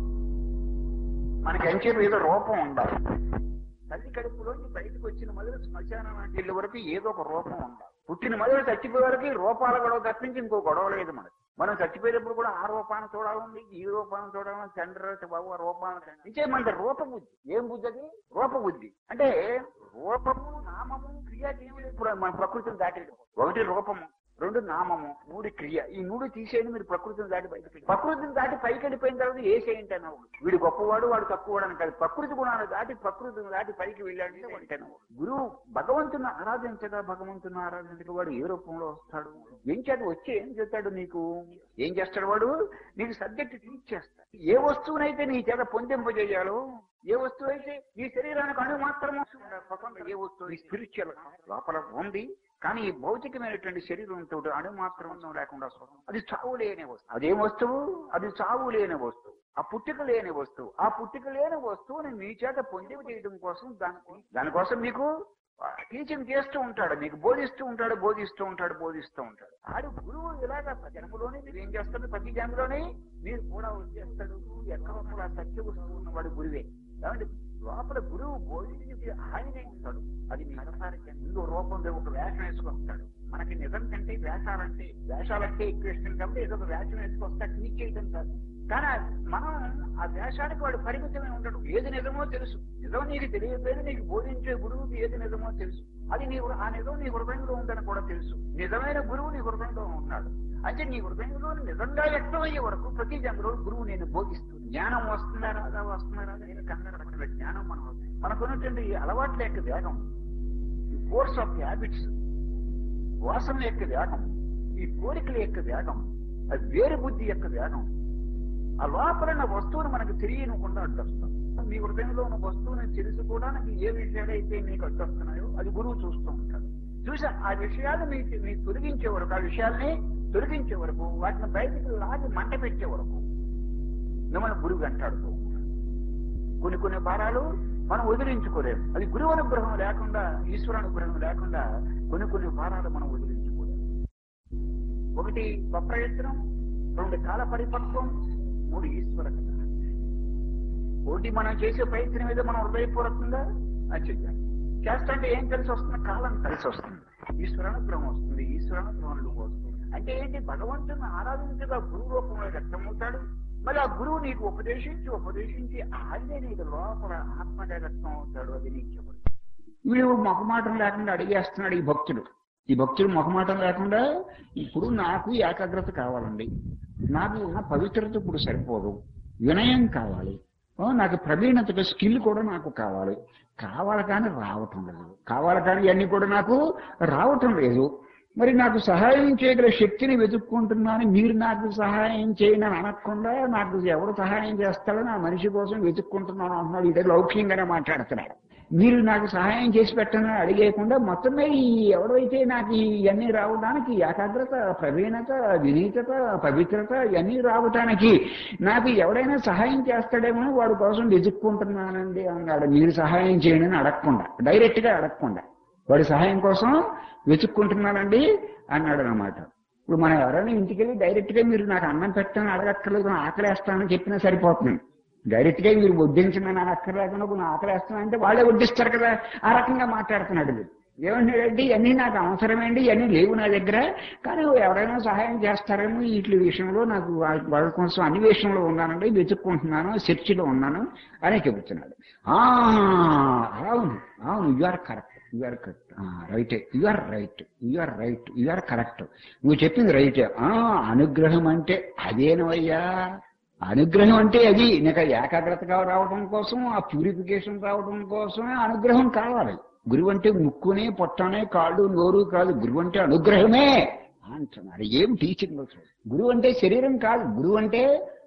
మనకి ఎంచేపు ఏదో రూపం ఉండాలి తల్లి కడుపులోంచి బయటకు వచ్చిన మొదలు శ్మశానం లాంటి ఇల్లు వరకు ఏదో ఒక రూపం ఉండాలి పుట్టిన మొదలు చచ్చిపోయే వరకు రూపాల గొడవ తప్పించి ఇంకో గొడవ లేదు మనకి మనం చచ్చిపోయేటప్పుడు కూడా ఆ రూపాన్ని చూడాలి ఈ రూపాన్ని చూడాలి తండ్రి బాబు ఆ రూపాన్ని ఇంకే మన రూప బుద్ధి ఏం బుద్ధి అది రూప బుద్ధి అంటే రూపము నామము క్రియ దేవుడు ఇప్పుడు మన ప్రకృతిని దాటేయడం ఒకటి రూపము రెండు నామము మూడు క్రియ ఈ మూడు తీసేయండి మీరు ప్రకృతిని దాటి బయటకు ప్రకృతిని దాటి పైకి వెళ్ళిపోయిన తర్వాత ఏ చేయండి అన్నావు వీడు గొప్పవాడు వాడు తక్కువవాడు అని కాదు ప్రకృతి గుణాలు దాటి ప్రకృతిని దాటి పైకి వెళ్ళాడంటే వాడికన్నావు గురువు భగవంతుని ఆరాధించగా భగవంతుని ఆరాధించగా వాడు ఏ రూపంలో వస్తాడు ఏం చేత వచ్చి ఏం చేస్తాడు నీకు ఏం చేస్తాడు వాడు నీకు సబ్జెక్ట్ టీచ్ చేస్తాడు ఏ వస్తువునైతే నీ చేత పొందింపజేయాలో ఏ వస్తువు అయితే ఈ శరీరానికి అణు మాత్రమే ఏ వస్తువు స్పిరిచువల్ లోపల ఉంది కానీ ఈ భౌతికమైనటువంటి శరీరంతో అణు మాత్రం లేకుండా స్వభావం. అది చావు లేని వస్తువు అదేం వస్తువు అది చావు లేని వస్తువు ఆ పుట్టిక లేని వస్తువు ఆ పుట్టిక లేని వస్తువుని మీ చేత పొందిక చేయడం కోసం దానికి దానికోసం మీకు టీచింగ్ చేస్తూ ఉంటాడు మీకు బోధిస్తూ ఉంటాడు బోధిస్తూ ఉంటాడు బోధిస్తూ ఉంటాడు ఆడు గురువు ఇలాగా జన్మలోనే మీరు ఏం చేస్తాడు ప్రతి జన్మలోనే మీరు కూడా వచ్చేస్తాడు ఎక్కడ సత్య వస్తువు ఉన్నవాడు గురువే కాబట్టి లోపల గురువు బోధించి ఆయనే ఉంటాడు అది మీ మనసారికి ఇంకో రూపంలో ఒక వేషం వేసుకొస్తాడు మనకి నిజం కంటే వేషాలంటే వేషాలంటే ఎక్కువ ఇష్టం కాబట్టి ఏదో ఒక వేషం వేసుకొస్తాడు టీచ్ చేయడం కాదు కానీ మనం ఆ వేషానికి వాడు పరిమితమై ఉండడు ఏది నిజమో తెలుసు నిజం నీకు తెలియకపోయినా నీకు బోధించే గురువుకి ఏది నిజమో తెలుసు అది నీ ఆ నిజం నీ హృదయంలో ఉందని కూడా తెలుసు నిజమైన గురువు నీ హృదయంలో ఉన్నాడు అంటే నీ హృదయంలో నిజంగా వ్యక్తమయ్యే వరకు ప్రతి జన్మలో గురువు నేను బోధిస్తుంది జ్ఞానం వస్తుందా రాదా వస్తుందా రాదా నేను కన్నడ జ్ఞానం మనం మనకున్నటువంటి ఈ అలవాట్ల యొక్క వేగం ఈ కోర్స్ ఆఫ్ హ్యాబిట్స్ వాసన యొక్క వేగం ఈ కోరికల యొక్క వేగం అది వేరు బుద్ధి యొక్క వేగం ఆ లోపల ఉన్న వస్తువును మనకు తెలియనికుండా అడ్డొస్తాం మీ హృదయంలో ఉన్న వస్తువుని తెలుసుకోవడానికి ఏ విషయాలైతే మీకు అడ్డొస్తున్నాయో అది గురువు చూస్తూ ఉంటాడు చూసా ఆ విషయాలు మీకు మీకు తొలగించే వరకు ఆ విషయాల్ని తొలగించే వరకు వాటిని బయటకు లాగి మంట పెట్టే వరకు మిమ్మల్ని గురువు వెంటాడుతూ ఉంటాడు. కొన్ని కొన్ని భారాలు మనం వదిలించుకోలేము అది గురువు అనుగ్రహం లేకుండా ఈశ్వర అనుగ్రహం లేకుండా కొన్ని కొన్ని భారాలు మనం వదిలించుకోలేము ఒకటి స్వప్రయత్నం రెండు కాల పరిపక్వం మూడు ఈశ్వర కథ ఒకటి మనం చేసే ప్రయత్నం మీద మనం హృదయపూర్వకంగా అది చెయ్యాలి చేస్తుంటే ఏం కలిసి వస్తుంది కాలం కలిసి వస్తుంది ఈశ్వరానుగ్రహం వస్తుంది ఈశ్వరానుగ్రహంలో వస్తుంది అంటే ఏంటి భగవంతుని ఆరాధించగా గురువు రూపంలో వ్యక్తమవుతాడు మరి ఆ గురువు నీకు ఉపదేశించి ఉపదేశించి ఆయనే నీకు లోపల ఆత్మగా వ్యక్తం అవుతాడు అది నీకు చెప్పడు వీడు మొహమాటం లేకుండా అడిగేస్తున్నాడు ఈ భక్తుడు ఈ భక్తుడు మొహమాటం లేకుండా ఇప్పుడు నాకు ఏకాగ్రత కావాలండి నాకు ఉన్న పవిత్రత ఇప్పుడు సరిపోదు వినయం కావాలి ఓ, నాకు ప్రవీణత స్కిల్ కూడా నాకు కావాలి కావాలి కానీ రావటం లేదు కావాలి కానీ ఇవన్నీ కూడా నాకు రావటం లేదు మరి నాకు సహాయం చేయగల శక్తిని వెతుక్కుంటున్నాను మీరు నాకు సహాయం చేయని అనకుండా నాకు ఎవరు సహాయం చేస్తాడో నా మనిషి కోసం వెతుక్కుంటున్నాను అంటున్నాడు ఇదే లౌక్యంగానే మాట్లాడుతున్నాడు మీరు నాకు సహాయం చేసి పెట్టని అడిగేయకుండా మొత్తం మీద ఈ ఎవరైతే నాకు ఇవన్నీ రావడానికి ఏకాగ్రత ప్రవీణత వినీతత పవిత్రత ఇవన్నీ రావటానికి నాకు ఎవడైనా సహాయం చేస్తాడేమో వాడి కోసం వెతుక్కుంటున్నానండి అన్నాడు మీరు సహాయం చేయండి అని అడగకుండా డైరెక్ట్ గా అడగకుండా వాడి సహాయం కోసం వెతుక్కుంటున్నానండి అన్నాడు అనమాట ఇప్పుడు మనం ఎవరైనా ఇంటికి వెళ్ళి డైరెక్ట్ గా మీరు నాకు అన్నం పెట్టని అడగక్కర్లేదు నా ఆకలేస్తానని చెప్పినా సరిపోతుంది డైరెక్ట్ గా మీరు వడ్డించిన నాకు అక్కర్లేకుండా ఇప్పుడు నా ఆకలేస్తున్నా అంటే వాళ్ళే వడ్డిస్తారు కదా ఆ రకంగా మాట్లాడుతున్నాడు వీడు. ఏమంటాడంటే ఇవన్నీ నాకు అవసరమేంటి ఇవన్నీ లేవు నా దగ్గర కానీ ఎవరైనా సహాయం చేస్తారేమో వీటి విషయంలో నాకు వా- వాళ్ళ కోసం అన్ని విషయంలో ఉన్నానండి వెతుక్కుంటున్నాను చర్చిలో ఉన్నాను అని చెబుతున్నాడు ఆ అవును అవును you are correct you are correct రైటే you are right you are right you are correct నువ్వు చెప్పింది రైటే ఆ అనుగ్రహం అంటే అదేనవయ్యా అనుగ్రహం అంటే అది నీకు ఏకాగ్రతగా రావడం కోసం ఆ ప్యూరిఫికేషన్ రావడం కోసమే అనుగ్రహం కావాలి గురువు అంటే ముక్కునే పొట్టనే కాళ్ళు నోరు కాదు గురువు అంటే అనుగ్రహమే అంటున్నారు ఏం టీచింగ్ అసలు గురువు అంటే శరీరం కాదు గురువు అంటే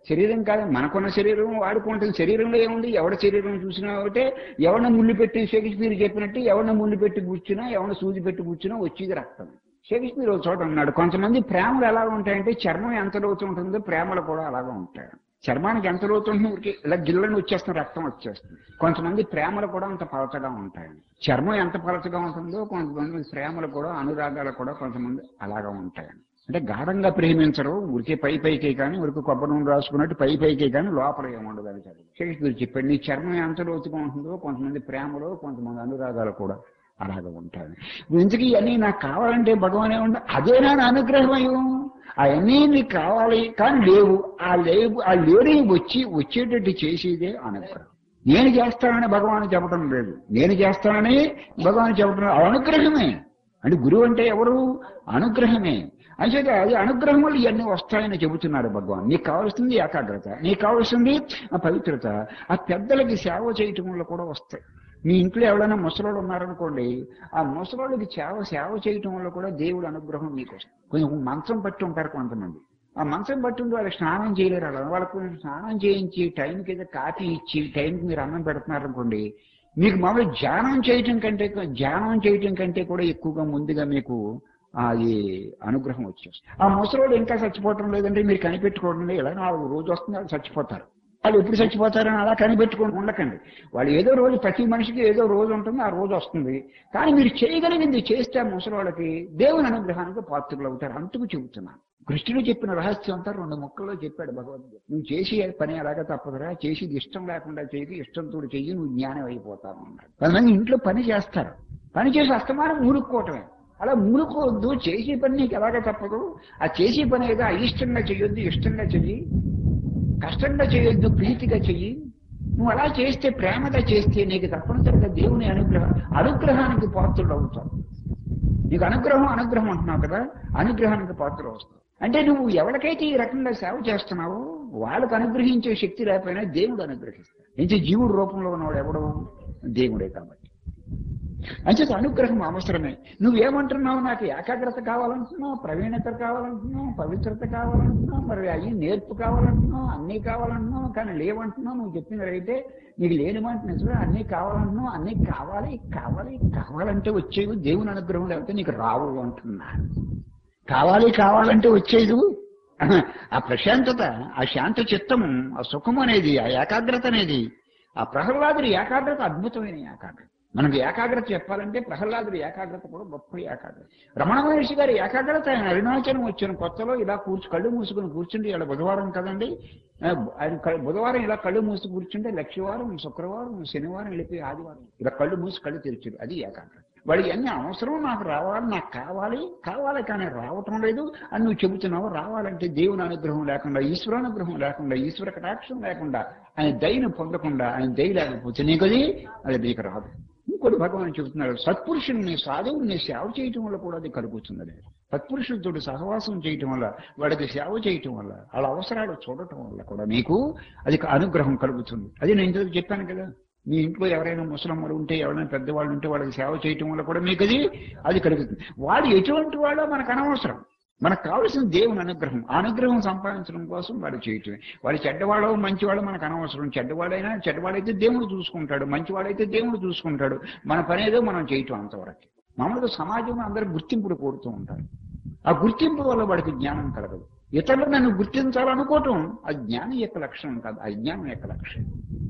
శరీరం కాదు మనకున్న శరీరం వాడుకుంటుంది శరీరంలో ఏముంది ఎవడ శరీరం చూసినా ఒకటే ఎవరిన ముళ్ళు పెట్టి షేక్స్పియర్ చెప్పినట్టు ఎవరిన ముళ్ళు పెట్టి కూర్చున్నా ఎవరిన సూది పెట్టి కూర్చున్నా వచ్చేది రక్తం షేక్స్పియర్ ఒక చోట ఉన్నాడు కొంతమంది ప్రేమలు ఎలా ఉంటాయంటే చర్మం ఎంత లోతు ఉంటుందో ప్రేమలు కూడా అలాగే ఉంటాయి చర్మానికి ఎంత లోతు ఉంటుంది ఊరికే ఇలా గిల్లని వచ్చేస్తుంది రక్తం వచ్చేస్తుంది కొంతమంది ప్రేమలు కూడా అంత పలచగా ఉంటాయి చర్మం ఎంత పలచగా ఉంటుందో కొంతమంది ప్రేమలు కూడా అనురాగాలు కూడా కొంతమంది అలాగా ఉంటాయి అంటే గాఢంగా ప్రేమించరు ఉరికే పై పైకే కానీ ఉరికి కొబ్బరి నూనె రాసుకున్నట్టు పై పైకే కానీ లోపల ఏముండదు అని చదువు షేక్స్పియర్ చెప్పాడు నీ చర్మం ఎంత లోతుగా ఉంటుందో కొంతమంది ప్రేమలో కొంతమంది అనురాగాలు కూడా అలాగ ఉంటాయి ఇంతకీ ఇవన్నీ నాకు కావాలంటే భగవాన్ ఏమంటే అదేనా నా అనుగ్రహం అయ్యో అవన్నీ నీకు కావాలి కానీ లేవు ఆ లేవు ఆ లేని వచ్చి వచ్చేటట్టు చేసేదే అనుగ్రహం నేను చేస్తానని భగవాన్ చెప్పడం లేదు నేను చేస్తానని భగవాన్ చెప్పడం లేదు. అనుగ్రహమే అంటే గురువు అంటే ఎవరు అనుగ్రహమే అంచేత అది అనుగ్రహం వల్ల ఇవన్నీ వస్తాయని చెబుతున్నాడు భగవాన్ నీకు కావాల్సింది ఏకాగ్రత నీకు కావాల్సింది ఆ పవిత్రత ఆ పెద్దలకి సేవ చేయటం వల్ల కూడా వస్తాయి మీ ఇంట్లో ఎవరైనా ముసలోళ్ళు ఉన్నారనుకోండి ఆ ముసలోళ్ళకి సేవ సేవ చేయటం వల్ల కూడా దేవుడు అనుగ్రహం మీకు వస్తుంది కొంచెం మంచం పట్టి ఉంటారు కొంతమంది ఆ మంచం పట్టి ఉండి వాళ్ళకి స్నానం చేయలేరు అలా వాళ్ళకు కొంచెం స్నానం చేయించి టైంకి ఏదో కాఫీ ఇచ్చి టైంకి మీరు అన్నం పెడుతున్నారనుకోండి మీకు మామూలు ధ్యానం చేయటం కంటే ధ్యానం చేయటం కంటే కూడా ఎక్కువగా ముందుగా మీకు అది అనుగ్రహం వచ్చేస్తుంది ఆ ముసలోడు ఇంకా చచ్చిపోవటం లేదంటే మీరు కనిపెట్టుకోండి ఇలా నాలుగు రోజు వస్తుంది వాళ్ళు చచ్చిపోతారు వాళ్ళు ఎప్పుడు చచ్చిపోతారని అలా కనిపెట్టుకొని ఉండకండి వాళ్ళు ఏదో రోజు ప్రతి మనిషికి ఏదో రోజు ఉంటుంది ఆ రోజు వస్తుంది కానీ మీరు చేయగలిగింది చేస్తే ఆ ముసలోళ్ళకి దేవుని అనుగ్రహానికి పాత్రలు అవుతారు అందుకు చెబుతున్నాను కృష్ణుడు చెప్పిన రహస్యం అంతా రెండు ముక్కల్లో చెప్పాడు భగవద్గీత నువ్వు చేసి పని అలాగే తప్పదురా చేసేది ఇష్టం లేకుండా చేయకు ఇష్టంతో చెయ్యి నువ్వు జ్ఞానం అయిపోతావు అన్నాడు కొంతమంది ఇంట్లో పని చేస్తారు పని చేసి అస్తమానం మూలుక్కోవటమే అలా మూలుకోవద్దు చేసే పని నీకు ఎలాగ తప్పదు ఆ చేసే పని ఏదో అయిష్టంగా చేయొద్దు ఇష్టంగా చెయ్యి కష్టంగా చేయొద్దు ప్రీతిగా చెయ్యి నువ్వు అలా చేస్తే ప్రేమగా చేస్తే నీకు తప్పనిసరిగా దేవుని అనుగ్రహం అనుగ్రహానికి పాత్రుడు అవుతావు నీకు అనుగ్రహం అనుగ్రహం అంటున్నావు కదా అనుగ్రహానికి పాత్రలు వస్తావు అంటే నువ్వు ఎవరికైతే ఈ రకంగా సేవ చేస్తున్నావో వాళ్ళకు అనుగ్రహించే శక్తి లేకపోయినా దేవుడు అనుగ్రహిస్తాడు ఇంటి జీవుడు రూపంలో ఉన్నవాడు ఎవడు దేవుడే కాబట్టి అంచేత అనుగ్రహం అవసరమే నువ్వేమంటున్నావు నాకు ఏకాగ్రత కావాలంటున్నావు ప్రవీణత కావాలంటున్నావు పవిత్రత కావాలంటున్నావు మరి అవి నేర్పు కావాలంటున్నావు అన్నీ కావాలంటున్నావు కానీ లేవంటున్నావు నువ్వు చెప్పిన రైతే నీకు లేనివంట నిజమే అన్నీ కావాలంటున్నావు అన్నీ కావాలి కావాలి కావాలంటే వచ్చేవి దేవుని అనుగ్రహం లేకపోతే నీకు రావు అంటున్నాను కావాలి కావాలంటే వచ్చేది ఆ ప్రశాంతత ఆ శాంత చిత్తము ఆ సుఖం అనేది ఆ ఏకాగ్రత అనేది ఆ ప్రహ్లాదుడి ఏకాగ్రత అద్భుతమైన ఏకాగ్రత మనకు ఏకాగ్రత చెప్పాలంటే ప్రహ్లాదుడి ఏకాగ్రత కూడా గొప్ప ఏకాగ్రత రమణ మహర్షి గారి ఏకాగ్రత ఆయన అరుణాచలం వచ్చిన కొత్తలో ఇలా కూర్చు కళ్ళు మూసుకుని కూర్చుంటే ఇలా బుధవారం కదండి ఆ, ఆయన కళ్ళు- బుధవారం ఇలా కళ్ళు మూసి కూర్చుంటే లక్షవారం శుక్రవారం శనివారం వెళ్ళిపోయి ఆదివారం ఇలా కళ్ళు మూసి కళ్ళు తెరిచాడు అది ఏకాగ్రత వాడి అన్ని అవసరం నాకు రావాలి నాకు కావాలి కావాలి కానీ రావటం లేదు అని నువ్వు చెబుతున్నావు రావాలంటే దేవుని అనుగ్రహం లేకుండా ఈశ్వరానుగ్రహం లేకుండా ఈశ్వర కటాక్షం లేకుండా ఆయన దయను పొందకుండా ఆయన దయ లేకపోతే నీకు అది అది నీకు రాదు ఇంకోటి భగవాన్ చెబుతున్నాడు సత్పురుషుల్ని సాధువుల్ని సేవ చేయటం వల్ల కూడా అది కలుగుతుంది సత్పురుషులతో సహవాసం చేయటం వల్ల వాడికి సేవ చేయటం వల్ల వాళ్ళ అవసరాలు చూడటం వల్ల కూడా నీకు అది అనుగ్రహం కలుగుతుంది అది నేను ఇంతకు చెప్పాను కదా మీ ఇంట్లో ఎవరైనా ముసలమ్మలు ఉంటే ఎవరైనా పెద్దవాళ్ళు ఉంటే వాళ్ళకి సేవ చేయటం వల్ల కూడా మీకు అది అది కలుగుతుంది వాడు ఎటువంటి వాడో మనకు అనవసరం మనకు కావాల్సిన దేవుని అనుగ్రహం ఆ అనుగ్రహం సంపాదించడం కోసం వాడు చేయటమే వాడు చెడ్డవాడో మంచివాడో మనకు అనవసరం చెడ్డవాడైనా చెడ్డవాడైతే దేవుడు చూసుకుంటాడు మంచివాడైతే దేవుడు చూసుకుంటాడు మన పని ఏదో మనం చేయటం అంతవరకు మామూలుగా సమాజంలో అందరూ గుర్తింపులు కోరుతూ ఉంటారు ఆ గుర్తింపు వల్ల వాడికి జ్ఞానం కలగదు ఇతరులు నన్ను గుర్తించాలనుకోవటం అది జ్ఞానం యొక్క లక్షణం కాదు అజ్ఞానం యొక్క లక్షణం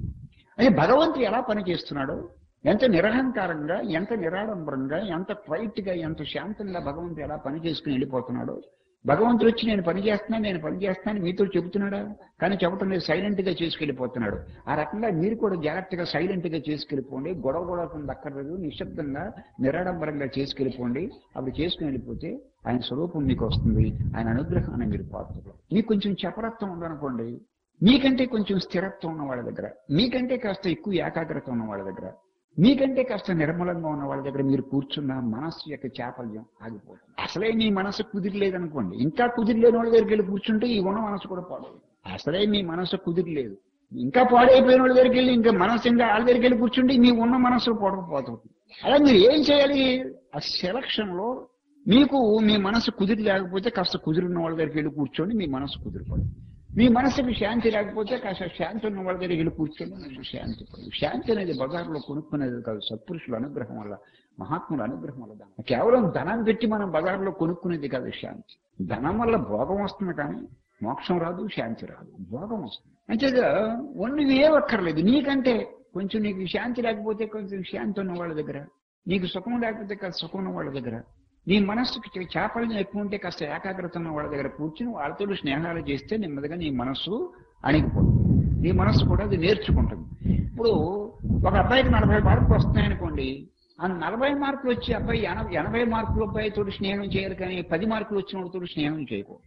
అదే భగవంతుడు ఎలా పని చేస్తున్నాడో ఎంత నిరహంకారంగా ఎంత నిరాడంబరంగా ఎంత క్వైట్ గా ఎంత శాంతంగా భగవంతుడు ఎలా పని చేసుకుని వెళ్ళిపోతున్నాడో భగవంతుడు వచ్చి నేను పని చేస్తున్నాను నేను పని చేస్తున్నాను మీతో చెబుతున్నాడా కానీ చెప్పటం లేదు సైలెంట్ గా చేసుకెళ్ళిపోతున్నాడు ఆ రకంగా మీరు కూడా జాగ్రత్తగా సైలెంట్ గా చేసుకెళ్ళిపోండి గొడవ గొడవ దక్కర్లేదు నిశ్శబ్దంగా నిరాడంబరంగా చేసుకెళ్ళిపోండి అప్పుడు చేసుకుని వెళ్ళిపోతే ఆయన స్వరూపం మీకు వస్తుంది ఆయన అనుగ్రహాన్ని మీరు పాత్రలు మీకు కొంచెం చపరత్వం ఉందనుకోండి మీకంటే కొంచెం స్థిరత్వం ఉన్న వాళ్ళ దగ్గర మీకంటే కాస్త ఎక్కువ ఏకాగ్రత ఉన్న వాళ్ళ దగ్గర మీకంటే కాస్త నిర్మలంగా ఉన్న వాళ్ళ దగ్గర మీరు కూర్చున్న మనస్సు యొక్క చాపల్యం ఆగిపోతుంది అసలే మీ మనసు కుదిరలేదనుకోండి ఇంకా కుదిరలేని వాళ్ళ దగ్గరికి వెళ్ళి కూర్చుంటే ఈ ఉన్న మనసు కూడా పాడదు అసలే మీ మనసు కుదిరలేదు ఇంకా పాడైపోయిన వాళ్ళ దగ్గరికి వెళ్ళి ఇంకా మనసు ఇంకా వాళ్ళ దగ్గరికి వెళ్ళి కూర్చుంటే మీ ఉన్న మనసు పొడకపోతుంది అలా మీరు ఏం చేయాలి ఆ సెలక్షన్ లో మీకు మీ మనసు కుదిరి లేకపోతే కాస్త కుదిరిన వాళ్ళ దగ్గరికి వెళ్ళి కూర్చోండి మీ మనసు కుదిరిపోదు మీ మనసుకి శాంతి లేకపోతే కాస్త శాంతి ఉన్న వాళ్ళ దగ్గర వెళ్ళి కూర్చొని మనకు శాంతి పడు. శాంతి అనేది బజార్లో కొనుక్కునేది కాదు సత్పురుషుల అనుగ్రహం వల్ల మహాత్ముల అనుగ్రహం వల్ల దానం. కేవలం ధనం పెట్టి మనం బజార్లో కొనుక్కునేది కాదు శాంతి ధనం వల్ల భోగం వస్తుంది కానీ మోక్షం రాదు శాంతి రాదు భోగం వస్తుంది అంతేగా నువ్వు ఏ ఒక్కర్లేదు నీకంటే కొంచెం నీకు శాంతి లేకపోతే కొంచెం శాంతి ఉన్న వాళ్ళ దగ్గర నీకు సుఖం లేకపోతే కాస్త సుఖం ఉన్న వాళ్ళ దగ్గర నీ మనస్సుకి చే- చాపల్యం ఎక్కువ ఉంటే కాస్త ఏకాగ్రత ఉన్న వాళ్ళ దగ్గర కూర్చుని వాళ్ళతో స్నేహాలు చేస్తే నెమ్మదిగా నీ మనస్సు అణిగిపోతుంది నీ మనస్సు కూడా అది నేర్చుకుంటుంది ఇప్పుడు ఒక అబ్బాయికి నలభై మార్కులు వస్తున్నాయనుకోండి ఆ నలభై మార్కులు వచ్చి అబ్బాయి ఎనభై ఎనభై మార్కుల అబ్బాయితో స్నేహం చేయాలి కానీ పది మార్కులు వచ్చిన వాడితో స్నేహం చేయకూడదు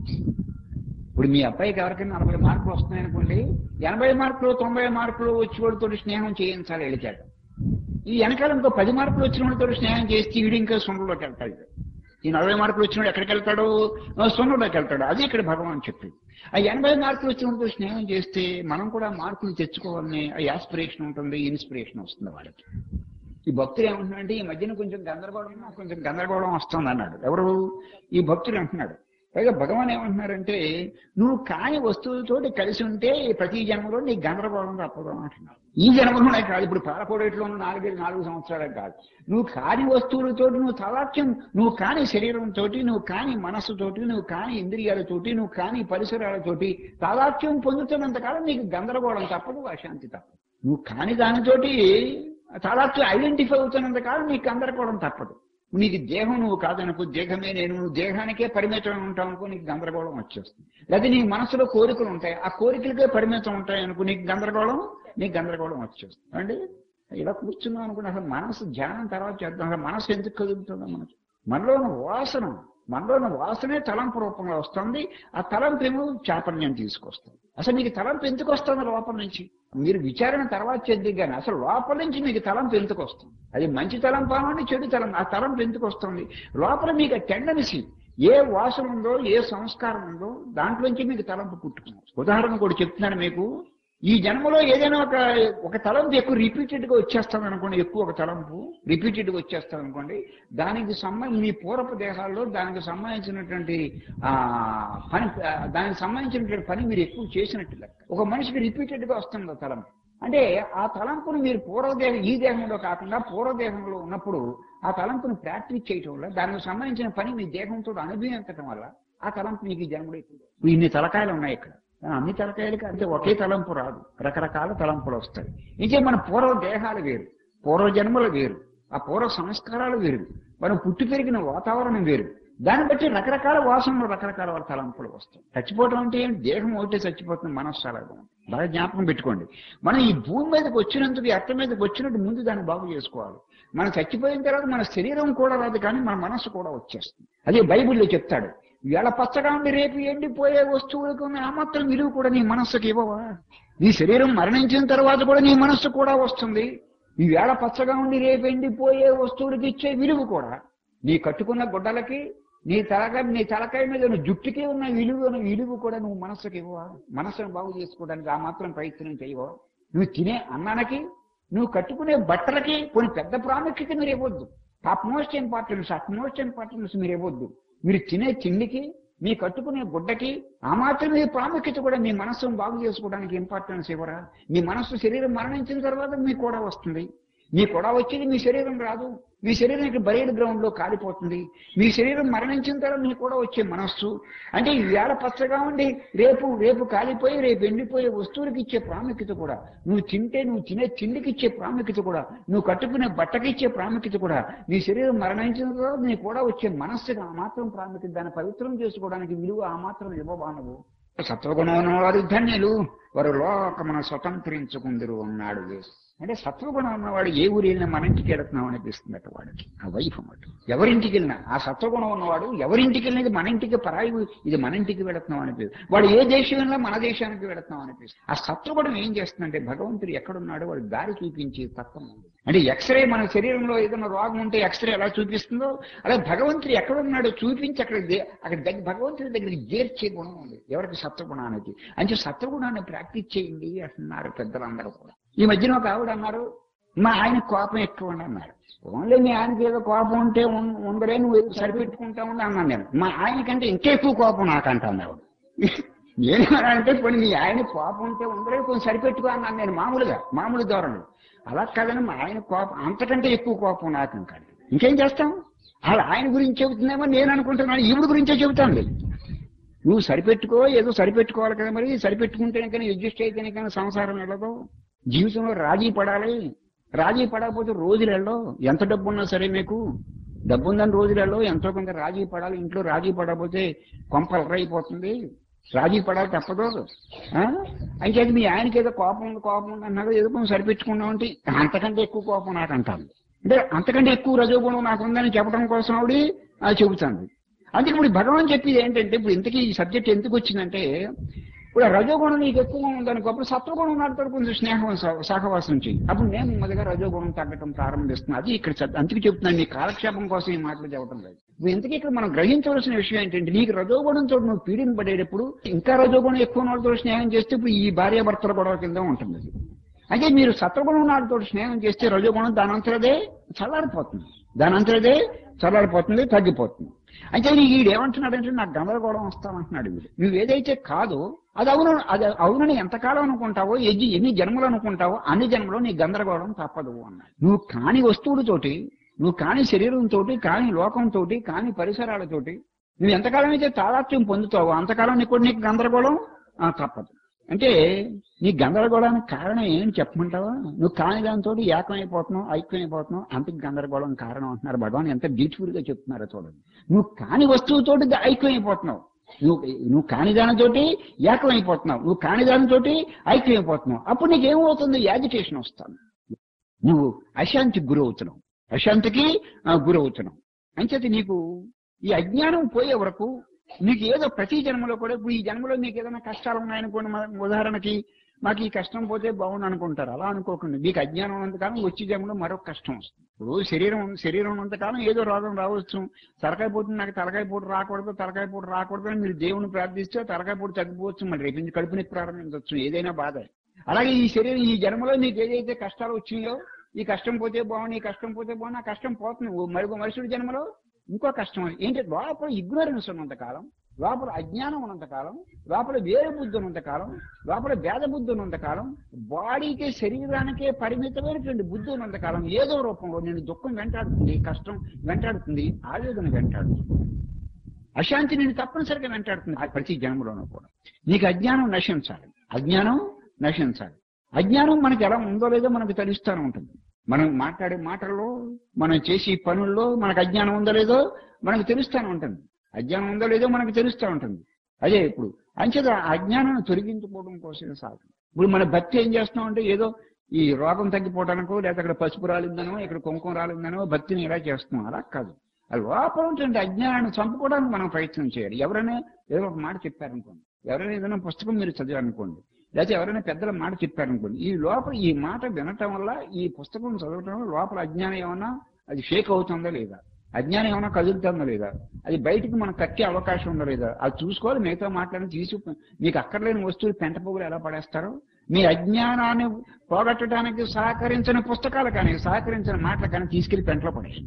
ఇప్పుడు మీ అబ్బాయికి ఎవరికైనా నలభై మార్కులు వస్తున్నాయనుకోండి ఎనభై మార్కులు తొంభై మార్కులు వచ్చేవాడితో స్నేహం చేయించాలి వెళ్ళిచాక ఈ వెనకాల ఇంకో పది మార్కులు వచ్చిన వాడితో స్నేహం చేస్తే వీడు ఇంకా సుండలోకి వెళ్తాడు ఈ నలభై మార్కులు వచ్చినాడు ఎక్కడికి వెళ్తాడు ఆ, సున్నలోకి వెళ్తాడు అది ఇక్కడ భగవాన్ చెప్పింది ఆ ఎనభై మార్కులు వచ్చిన వాడితో స్నేహం చేస్తే మనం కూడా మార్కులు తెచ్చుకోవాలని ఆ యాస్పిరేషన్ ఉంటుంది ఇన్స్పిరేషన్ వస్తుంది వాళ్ళకి ఈ భక్తులు ఏమంటున్నాడంటే ఈ మధ్యన కొంచెం గందరగోళం కొంచెం గందరగోళం వస్తుంది అన్నాడు ఎవరు ఈ భక్తులు అంటున్నాడు పైగా భగవాన్ ఏమంటున్నారంటే నువ్వు కాని వస్తువులతోటి కలిసి ఉంటే ప్రతి జన్మలో నీ గందరగోళం తప్పదు అంటున్నాడు ఈ జన్మలోనే కాదు ఇప్పుడు పాలకోడేట్లో నాలుగైదు నాలుగు సంవత్సరాలకు కాదు నువ్వు కాని వస్తువులతోటి నువ్వు తలాక్ష్యం నువ్వు కాని శరీరంతో నువ్వు కాని మనస్సుతోటి నువ్వు కాని ఇంద్రియాలతోటి నువ్వు కాని పరిసరాలతోటి తాదాత్యం పొందుతున్నంత కాలం నీకు గందరగోళం తప్పదు అశాంతి తప్పదు నువ్వు కాని దానితోటి తాదాత్యం ఐడెంటిఫై అవుతున్నంత కాలం నీకు గందరగోళం తప్పదు నీకు దేహం నువ్వు కాదనుకో దేహమే నేను నువ్వు దేహానికే పరిమితం ఉంటావు అనుకో నీకు గందరగోళం వచ్చేస్తుంది లేదా నీ మనసులో కోరికలు ఉంటాయి ఆ కోరికలకే పరిమితం ఉంటాయి అనుకో నీకు గందరగోళం నీకు గందరగోళం వచ్చేస్తుంది అండి ఇలా కూర్చున్నాం అనుకుని అసలు మనసు ధ్యానం తర్వాత చేద్దాం అసలు మనసు ఎందుకు కదులుతుందో మనకి మనలోని వాసన మనలోని వాసనే తలంపు రూపంలో వస్తుంది ఆ తలంపు ఏమో చాపల్యం తీసుకొస్తుంది అసలు మీకు తలంపు ఎందుకు వస్తుంది లోపల నుంచి మీరు విచారణ తర్వాత చేద్దాం కానీ అసలు లోపల నుంచి మీకు తలంపు ఎందుకు వస్తుంది అది మంచి తలంపు అనండి చెడు తలంపు ఆ తలంపు ఎందుకు వస్తుంది లోపల మీకు టెండెన్సీ ఏ వాసన ఉందో ఏ సంస్కారం ఉందో దాంట్లోంచి మీకు తలంపు పుట్టుకుంది ఉదాహరణ కూడా చెప్తున్నాను మీకు ఈ జన్మలో ఏదైనా ఒక ఒక తలంపు ఎక్కువ రిపీటెడ్ గా వచ్చేస్తాం అనుకోండి ఎక్కువ ఒక తలంపు రిపీటెడ్ గా వచ్చేస్తాం అనుకోండి దానికి సంబంధ మీ పూర్వపు దేహాల్లో దానికి సంబంధించినటువంటి ఆ పని ఆ, దానికి సంబంధించినటువంటి పని మీరు ఎక్కువ చేసినట్టు లెక్క ఒక మనిషికి రిపీటెడ్ గా వస్తుంది ఆ తలంపు అంటే ఆ తలంపును మీరు పూర్వదేహం ఈ దేహంలో కాకుండా పూర్వదేహంలో ఉన్నప్పుడు ఆ తలంపును ప్రాక్టీస్ చేయటం వల్ల దానికి సంబంధించిన పని మీ దేహంతో అనుభవించటం వల్ల ఆ తలంపు మీకు ఈ జన్మలో ఎక్కువ. ఇన్ని తలకాయలు ఉన్నాయి ఇక్కడ ఆ, అన్ని తలకాయలకి అంటే ఒకే తలంపు రాదు రకరకాల తలంపులు వస్తాయి ఇంకే మన పూర్వ దేహాలు వేరు పూర్వ జన్మలు వేరు ఆ పూర్వ సంస్కారాలు వేరు మనం పుట్టి పెరిగిన వాతావరణం వేరు దాన్ని బట్టి రకరకాల వాసనలు రకరకాల తలంపులు వస్తాయి చచ్చిపోవటం అంటే ఏంటి దేహం ఒకటే చచ్చిపోతుంది మనస్సు అలాగే ఉంది. బాగా జ్ఞాపకం పెట్టుకోండి మనం ఈ భూమి మీదకి వచ్చినందుకు ఈ అర్థం మీదకి వచ్చినట్టు ముందు దాన్ని బాగు చేసుకోవాలి మనం చచ్చిపోయిన తర్వాత మన శరీరం కూడా రాదు కానీ మన మనస్సు కూడా వచ్చేస్తుంది అదే బైబిల్లో చెప్తాడు వేళ పచ్చగా ఉండి రేపు ఎండిపోయే వస్తువులకు ఉన్న ఆ మాత్రం విలువ కూడా నీ మనస్సుకి ఇవ్వవా నీ శరీరం మరణించిన తర్వాత కూడా నీ మనస్సు కూడా వస్తుంది ఈ వేళ పచ్చగా ఉండి రేపు ఎండిపోయే వస్తువులకి ఇచ్చే విలువ కూడా నీ కట్టుకున్న గుడ్డలకి నీ తలకాయ నీ తలకాయ మీద ఉన్న జుట్టుకి ఉన్న విలువ విలువ కూడా నువ్వు మనస్సుకి ఇవ్వవా మనస్సును బాగు చేసుకోవడానికి ఆ మాత్రం ప్రయత్నం చేయవా నువ్వు తినే అన్నానికి నువ్వు కట్టుకునే బట్టలకి కొన్ని పెద్ద ప్రాముఖ్యత మీరు ఇవ్వద్దు top most importance at most importance మీరు ఇవ్వద్దు మీరు తినే తిండికి మీ కట్టుకునే గుడ్డకి ఆ మాత్రమే ప్రాముఖ్యత కూడా మీ మనస్సును బాగు చేసుకోవడానికి ఇంపార్టెన్స్ ఇవ్వరా మీ మనస్సు శరీరం మరణించిన తర్వాత మీకు కూడా వస్తుంది మీ కూడా వచ్చేది మీ శరీరం రాదు మీ శరీరం ఇక్కడ బరేడ్ గ్రౌండ్ లో కాలిపోతుంది మీ శరీరం మరణించిన తర్వాత మీకు కూడా వచ్చే మనస్సు అంటే ఈ వేళ పచ్చగా ఉండి రేపు రేపు కాలిపోయి రేపు ఎండిపోయే వస్తువులకి ఇచ్చే ప్రాముఖ్యత కూడా నువ్వు తింటే నువ్వు తినే తిండికి ఇచ్చే ప్రాముఖ్యత కూడా నువ్వు కట్టుకునే బట్టకి ఇచ్చే ప్రాముఖ్యత కూడా నీ శరీరం మరణించిన తర్వాత నీకు కూడా వచ్చే మనస్సుకి ఆ మాత్రం ప్రాముఖ్యత దాన్ని పవిత్రం చేసుకోవడానికి విలువ ఆ మాత్రం ఇవ్వవా నువ్వు సత్వగుణం వారు ధన్యులు వారు లోకమున స్వతంత్రించుకుందరు అన్నాడు యేసు. అంటే సత్వగుణం ఉన్నవాడు ఏ ఊరు వెళ్ళినా మన ఇంటికి వెళుతున్నాం అనిపిస్తుంది అటు వాడికి ఆ వైఫ్ అన్నమాట ఎవరింటికి వెళ్ళినా ఆ సత్వగుణం ఉన్నవాడు ఎవరింటికి వెళ్ళినా ఇది మన ఇంటికి పరాయి ఊ- ఇది మన ఇంటికి వెళుతున్నాం అనిపిస్తుంది వాడు ఏ దేశం వెళ్ళినా మన దేశానికి వెళుతున్నాం అనిపిస్తుంది ఆ సత్వగుణం ఏం చేస్తుందంటే భగవంతుడు ఎక్కడున్నాడో వాడు దారి చూపించి తత్వం ఉంది అంటే ఎక్స్రే మన శరీరంలో ఏదైనా రోగం ఉంటే ఎక్స్రే ఎలా చూపిస్తుందో అలా భగవంతుడు ఎక్కడున్నాడో చూపించి అక్కడ దే- అక్కడ దగ్గర భగవంతుడి దగ్గరికి చేర్చే గుణం ఉంది ఎవరికి సత్వగుణానికి అంటే సత్వగుణాన్ని ప్రాక్టీస్ చేయండి అంటున్నారు పెద్దలందరూ కూడా ఈ మధ్యన ఒక ఆవిడ అన్నారు మా ఆయన కోపం ఎక్కువ అని అన్నారు ఓన్లీ మీ ఆయనకి ఏదో కోపం ఉంటే ఉం- ఉందరే నువ్వు ఏదో సరిపెట్టుకుంటా ఉండి అన్నాను నేను మా ఆయనకంటే ఇంకా ఎక్కువ కోపం నాకంటాను ఆవిడ నేనేమనంటే పోనీ మీ ఆయన కోపం ఉంటే ఉండలే కొంచెం సరిపెట్టుకో అన్నాను నేను మామూలుగా మామూలు ధోరణి అలా కాదని మా ఆయన కోపం అంతకంటే ఎక్కువ కోపం నాకు ఇంకా ఇంకేం చేస్తాం అలా ఆయన గురించి చెబుతుందేమో నేను అనుకుంటున్నాను ఈవిడ గురించే చెబుతాను నువ్వు సరిపెట్టుకో ఏదో సరిపెట్టుకోవాలి కదా మరి సరిపెట్టుకుంటేనే కానీ అడ్జస్ట్ అయితేనే కానీ సంసారం వెళ్ళదు జీవితంలో రాజీ పడాలి రాజీ పడకపోతే రోజులు వెళ్ళవు ఎంత డబ్బు ఉన్నా సరే మీకు డబ్బు ఉందని రోజులు వెళ్ళవు ఎంతో కొంత రాజీ పడాలి ఇంట్లో రాజీ పడకపోతే కొంప అయిపోతుంది రాజీ పడాలి తప్పదు ఆ? అయితే మీ ఆయనకి ఏదో కోపం ఉంది కోపం ఉంది అన్నాడు ఏదో కొంచెం సరిపెట్టుకున్నాం అంటే అంతకంటే ఎక్కువ కోపం నాకు అంటాను అంటే అంతకంటే ఎక్కువ రజోగుణం నాకు ఉందని చెప్పడం కోసం ఆవిడ అది చెబుతాను అందుకే ఇప్పుడు భగవాన్ చెప్పేది ఏంటంటే ఇప్పుడు ఇంతకీ ఈ సబ్జెక్ట్ ఎందుకు వచ్చిందంటే ఇప్పుడు ఆ రజోగుణం నీకు ఎక్కువ ఉందనుకో అప్పుడు సత్వగుణం నాటితో కొంచెం స్నేహం సహ- సహవాసం చేయి అప్పుడు నేను మొదలుగా రజోగుణం తగ్గటం ప్రారంభిస్తుంది అది ఇక్కడ చ- అందుకే చెప్తున్నాను నీ కాలక్షేపం కోసం ఈ మాటలు చెప్పడం లేదు ఇప్పుడు ఇంతకీ ఇక్కడ మనం గ్రహించవలసిన విషయం ఏంటంటే నీకు రజోగుణంతో నువ్వు పీడిన పడేటప్పుడు ఇంకా రజోగుణం ఎక్కువ వాళ్ళతో స్నేహం చేస్తే ఇప్పుడు ఈ భార్యాభర్తల గొడవ కింద ఉంటుంది అది. అయితే మీరు సత్వగుణం నాటితో స్నేహం చేస్తే రజోగుణం దానంతరదే చల్లారిపోతుంది దానంతరదే చల్లారిపోతుంది తగ్గిపోతుంది అయితే నీకు ఈడు ఏమంటున్నాడంటే నాకు గందరగోళం వస్తామంటున్నాడు వీడు నువ్వు ఏదైతే కాదో అది అవును అది అవునని ఎంతకాలం అనుకుంటావో ఎన్ని ఎన్ని జన్మలు అనుకుంటావో అన్ని జన్మలో నీ గందరగోళం తప్పదు అన్నాడు నువ్వు కాని వస్తువులతోటి నువ్వు కాని శరీరంతో కాని లోకంతోటి కాని పరిసరాలతోటి నువ్వు ఎంతకాలం అయితే తాదాత్మ్యం పొందుతావో అంతకాలం నీకు కూడా నీకు గందరగోళం ఆ, తప్పదు అంటే నీ గందరగోళానికి కారణం ఏంటి చెప్పమంటావా నువ్వు కాని దాంతో ఏకమైపోతున్నావు ఐక్యమైపోతున్నావు అంతకు గందరగోళం కారణం అంటున్నారు భగవాన్ ఎంత బ్యూటిఫుల్ గా చెప్తున్నారో చూడండి నువ్వు కాని వస్తువుతోటి ద- ఐక్యమైపోతున్నావు నువ్వు నువ్వు కాని దానితోటి ఏకమైపోతున్నావు నువ్వు కాని దానితోటి ఐక్యమైపోతున్నావు అప్పుడు నీకేమవుతుంది యాజిటేషన్ వస్తాను నువ్వు అశాంతికి గురవుతున్నావు అశాంతికి ఆ, గురవుతున్నావు అంచేత నీకు ఈ అజ్ఞానం పోయే వరకు నీకు ఏదో ప్రతి జన్మలో కూడా ఇప్పుడు ఈ జన్మలో మీకు ఏదైనా కష్టాలు ఉన్నాయనుకోండి మన- ఉదాహరణకి మాకు ఈ కష్టం పోతే బాగుండు అనుకుంటారు అలా అనుకోకండి మీకు అజ్ఞానం ఉన్నంతకాలం వచ్చే జన్మలో మరొక కష్టం వస్తుంది ఇప్పుడు శరీరం శరీరం ఉన్నంతకాలం ఏదో రోగం రావచ్చు తలకాయ పోటు నాకు తలకాయ పోటు రాకూడదు తలకాయ పోటు రాకూడదు అని మీరు దేవుని ప్రార్థిస్తే తలకాయ పోటు తగ్గిపోవచ్చు మరి రేపు నుంచి కడుపుని ప్రారంభించవచ్చు ఏదైనా బాధ అలాగే ఈ శరీరం ఈ జన్మలో మీకు ఏదైతే కష్టాలు వచ్చినాయో ఈ కష్టం పోతే బాగుంది ఈ కష్టం పోతే బాగుంది ఆ కష్టం పోతుంది ఓ మరొక మనుషుడి జన్మలో ఇంకో కష్టం ఏంటి లోపల ఇగ్నోరెన్స్ ఉన్నంత కాలం లోపల అజ్ఞానం ఉన్నంత కాలం లోపల వేరే బుద్ధి ఉన్నంత కాలం లోపల భేద బుద్ధి ఉన్నంత కాలం బాడీకి శరీరానికే పరిమితమైనటువంటి బుద్ధి ఉన్నంత కాలం ఏదో రూపంలో నేను దుఃఖం వెంటాడుతుంది కష్టం వెంటాడుతుంది ఆవేదన వెంటాడుతుంది అశాంతి నేను తప్పనిసరిగా వెంటాడుతుంది ఆ ప్రతి జన్మలోనూ కూడా నీకు అజ్ఞానం నశించాలి అజ్ఞానం నశించాలి అజ్ఞానం మనకి ఎలా ఉందో లేదో మనకు తెలుస్తూనే ఉంటుంది మనం మాట్లాడే మాటల్లో మనం చేసే పనుల్లో మనకు అజ్ఞానం ఉందో లేదో మనకు తెలుస్తూనే ఉంటుంది అజ్ఞానం ఉందో లేదో మనకు తెలుస్తూ ఉంటుంది అదే ఇప్పుడు అంచేత ఆ అజ్ఞానాన్ని తొలగించుకోవడం కోసమే సాధన ఇప్పుడు మన భక్తి ఏం చేస్తున్నాం అంటే ఏదో ఈ రోగం తగ్గిపోవడానికో లేదా అక్కడ పసుపు రాలిందనో ఇక్కడ కుంకుమ రాలిందనో భక్తిని ఇలా చేస్తున్నాం అలా కాదు ఆ లోపల ఉన్నటువంటి అజ్ఞానాన్ని చంపుకోవడానికి మనం ప్రయత్నం చేయాలి ఎవరైనా ఏదో ఒక మాట చెప్పారనుకోండి ఎవరైనా ఏదైనా పుస్తకం మీరు చదివారనుకోండి లేకపోతే ఎవరైనా పెద్దల మాట చెప్పారనుకోండి ఈ లోపల ఈ మాట వినటం వల్ల ఈ పుస్తకం చదవటం వల్ల లోపల అజ్ఞానం ఏమన్నా అది షేక్ అవుతుందా లేదా అజ్ఞానం ఏమైనా కదులుతుందా లేదా అది బయటికి మనం కక్కే అవకాశం ఉందా లేదా అది చూసుకోవాలి మిగతా మాట్లాడి తీసి మీకు అక్కర్లేని వస్తువులు పెంట పొగులు ఎలా పడేస్తారో మీ అజ్ఞానాన్ని పోగొట్టడానికి సహకరించిన పుస్తకాలు కానీ సహకరించిన మాటలు కానీ తీసుకెళ్లి పెంటలో పడేసి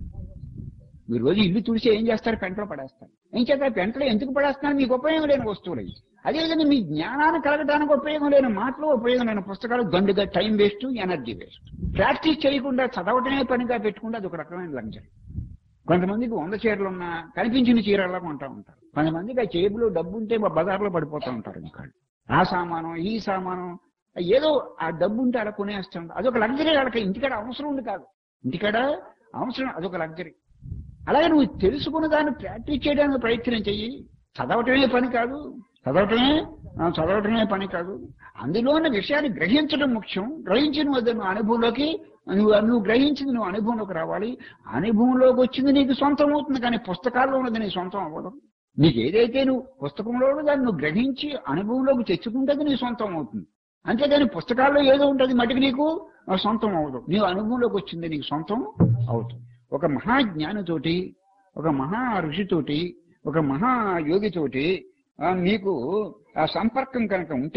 మీరు రోజు ఇల్లు తుడిచి ఏం చేస్తారు పెంటలో పడేస్తారు ఏం చేస్తారు పెంటలో ఎందుకు పడేస్తున్నారు మీకు ఉపయోగం లేని వస్తువులు ఇవి. అదేవిధంగా మీ జ్ఞానాన్ని కలగడానికి ఉపయోగం లేని మాటలు ఉపయోగం లేని పుస్తకాలు దండుగా time waste energy waste practice చేయకుండా చదవటమే పనిగా పెట్టుకుంటే అది ఒక రకమైన లంచం కొంతమందికి వంద చీరలు ఉన్నా కనిపించిన చీరలా కొంటా ఉంటారు కొంతమందికి ఆ జేబులో డబ్బు ఉంటే మా బజార్లో పడిపోతూ ఉంటారు ఇంకా ఆ సామానం ఈ సామానం ఏదో ఆ డబ్బు ఉంటే అలా కొనేస్తూ ఉంటారు అదొక లగ్జరీ వాళ్ళకి ఇంటికాడ అవసరం ఉంది కాదు ఇంటికాడ అవసరం అదొక లగ్జరీ అలాగే నువ్వు తెలుసుకున్న దాన్ని ప్రాక్టీస్ చేయడానికి ప్రయత్నం చెయ్యి చదవటమే పని కాదు చదవటమే ఆ, చదవటమే పని కాదు అందులో ఉన్న విషయాన్ని గ్రహించడం ముఖ్యం గ్రహించిన వద్ద నువ్వు అనుభవంలోకి నువ్వు నువ్వు గ్రహించింది నువ్వు అనుభవంలోకి రావాలి అనుభవంలోకి వచ్చింది నీకు సొంతం అవుతుంది కానీ పుస్తకాల్లో ఉన్నది నీ సొంతం అవ్వదు నీకు ఏదైతే నువ్వు పుస్తకంలో ఉన్నదో దాన్ని నువ్వు గ్రహించి అనుభవంలోకి తెచ్చుకుంటే అది నీ సొంతం అవుతుంది అంతేగాని పుస్తకాల్లో ఏదో ఉంటుంది మటుకు నీకు ఆ సొంతం అవ్వదు నీవు అనుభవంలోకి వచ్చింది నీకు సొంతం అవుతుంది ఒక మహాజ్ఞానితోటి ఒక మహా ఋషితోటి ఒక మహా యోగితోటి ఆ, మీకు ఆ సంపర్కం కనుక ఉంటే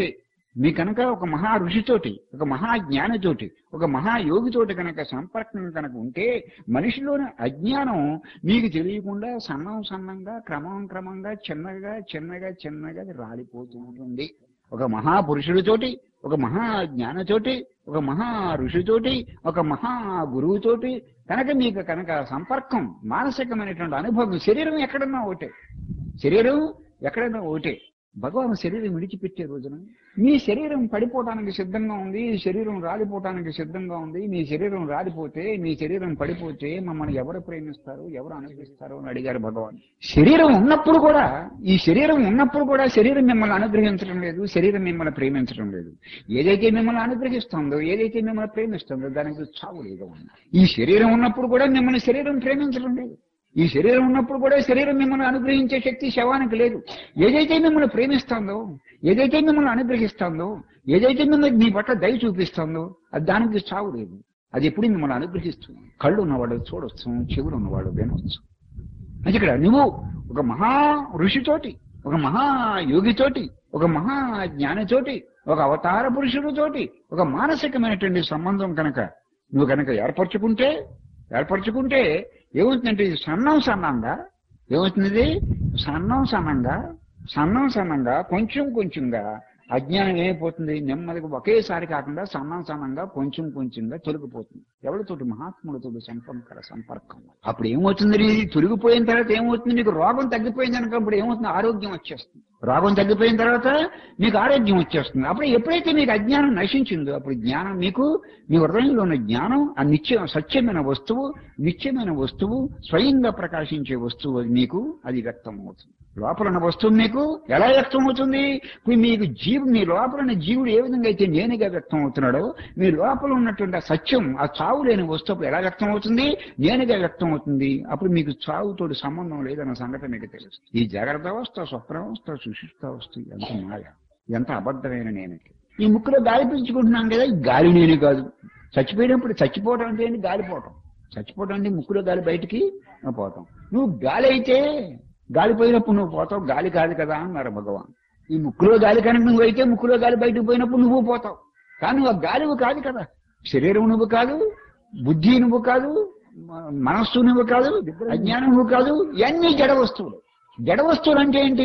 మీ కనుక ఒక మహా ఋషితోటి ఒక మహా జ్ఞానితోటి ఒక మహా యోగితోటి కనుక సంపర్కం కనుక ఉంటే మనిషిలోని అజ్ఞానం మీకు తెలియకుండా సన్నం సన్నంగా క్రమం క్రమంగా చిన్నగా చిన్నగా చిన్నగా అది రాలిపోతూ ఉంటుంది ఒక మహా పురుషుడితోటి ఒక మహా జ్ఞానతోటి ఒక మహా ఋషితోటి ఒక మహా గురువుతోటి కనుక మీకు కనుక సంపర్కం మానసికమైనటువంటి అనుభవం శరీరం ఎక్కడన్నా ఒకటే శరీరం ఎక్కడైనా ఒకటే భగవాన్ శరీరం విడిచిపెట్టే రోజున మీ శరీరం పడిపోవటానికి సిద్ధంగా ఉంది ఈ శరీరం రాలిపోవటానికి సిద్ధంగా ఉంది మీ శరీరం రాలిపోతే మీ శరీరం పడిపోతే మమ్మల్ని ఎవరు ప్రేమిస్తారు ఎవరు అనుగ్రహిస్తారు అని అడిగారు భగవాన్ శరీరం ఉన్నప్పుడు కూడా ఈ శరీరం ఉన్నప్పుడు కూడా శరీరం మిమ్మల్ని అనుగ్రహించడం లేదు శరీరం మిమ్మల్ని ప్రేమించడం లేదు ఏదైతే మిమ్మల్ని అనుగ్రహిస్తుందో ఏదైతే మిమ్మల్ని ప్రేమిస్తుందో దానికి చావు లేదు ఈ శరీరం ఉన్నప్పుడు కూడా మిమ్మల్ని శరీరం ప్రేమించడం లేదు ఈ శరీరం ఉన్నప్పుడు కూడా శరీరం మిమ్మల్ని అనుగ్రహించే శక్తి శవానికి లేదు ఏదైతే మిమ్మల్ని ప్రేమిస్తుందో ఏదైతే మిమ్మల్ని అనుగ్రహిస్తుందో ఏదైతే మిమ్మల్ని మీ పట్ల దయ చూపిస్తుందో అది దానికి చావు లేదు అది ఎప్పుడు మిమ్మల్ని అనుగ్రహిస్తుంది కళ్ళు ఉన్నవాడు చూడొచ్చు చెవులు ఉన్నవాడు వినవచ్చు అది ఇక్కడ నువ్వు ఒక మహా ఋషితోటి ఒక మహా యోగితోటి ఒక మహా జ్ఞానితోటి ఒక అవతార పురుషుడితోటి ఒక మానసికమైనటువంటి సంబంధం కనుక నువ్వు కనుక ఏర్పరచుకుంటే ఏర్పరచుకుంటే ఏమవుతుందంటే ఇది సన్నం సన్నంగా ఏమవుతుంది సన్నం సన్నంగా సన్నం సన్నంగా కొంచెం కొంచెంగా అజ్ఞానం ఏమైపోతుంది నెమ్మదిగా ఒకేసారి కాకుండా సన్నం సన్నంగా కొంచెం కొంచెంగా తొలగిపోతుంది ఎవరితోటి మహాత్ములతో సంపర్క సంపర్కం అప్పుడు ఏమవుతుంది నీది తొలగిపోయిన తర్వాత ఏమవుతుంది నీకు రోగం తగ్గిపోయింది అనుకో అప్పుడు ఏమవుతుంది ఆరోగ్యం వచ్చేస్తుంది రోగం తగ్గిపోయిన తర్వాత మీకు ఆరోగ్యం వచ్చేస్తుంది అప్పుడు ఎప్పుడైతే మీకు అజ్ఞానం నశించిందో అప్పుడు జ్ఞానం మీకు మీ హృదయంలో ఉన్న జ్ఞానం ఆ నిత్య సత్యమైన వస్తువు నిత్యమైన వస్తువు స్వయంగా ప్రకాశించే వస్తువు అది మీకు అది వ్యక్తం అవుతుంది లోపల ఉన్న వస్తువు మీకు ఎలా వ్యక్తం అవుతుంది ఇప్పుడు మీకు జీవు మీ లోపల ఉన్న జీవుడు ఏ విధంగా అయితే నేనుగా వ్యక్తం అవుతున్నాడో మీ లోపల ఉన్నటువంటి ఆ సత్యం ఆ చావు లేని వస్తువు ఎలా వ్యక్తం అవుతుంది నేనుగా వ్యక్తం అవుతుంది అప్పుడు మీకు చావుతోటి సంబంధం లేదన్న సంగతి మీకు తెలుస్తుంది ఈ జాగ్రత్త అవస్థ స్వప్నావస్థ సుశిష్టావస్థ ఎంత మాయ ఎంత అబద్ధమైన నేనకి ఈ ముక్కులో గాలి పీల్చుకుంటున్నాం కదా ఈ గాలి నేను కాదు చచ్చిపోయినప్పుడు చచ్చిపోవడం అంటే ఏంటి గాలిపోవటం చచ్చిపోవడం అంటే ముక్కులో గాలి బయటికి పోతాం నువ్వు గాలి అయితే గాలి పోయినప్పుడు నువ్వు పోతావు గాలి కాదు కదా అన్నారు భగవాన్ ఈ ముక్కులో గాలి కనుక నువ్వు అయితే ముక్కులో గాలి బయటకు పోయినప్పుడు నువ్వు పోతావు కానీ నువ్వు ఆ గాలివి కాదు కదా శరీరం నువ్వు కాదు బుద్ధి నువ్వు కాదు మ- మనస్సు నువ్వు కాదు అజ్ఞానం నువ్వు కాదు ఇవన్నీ జడ వస్తువులు జడ వస్తువులు అంటే ఏంటి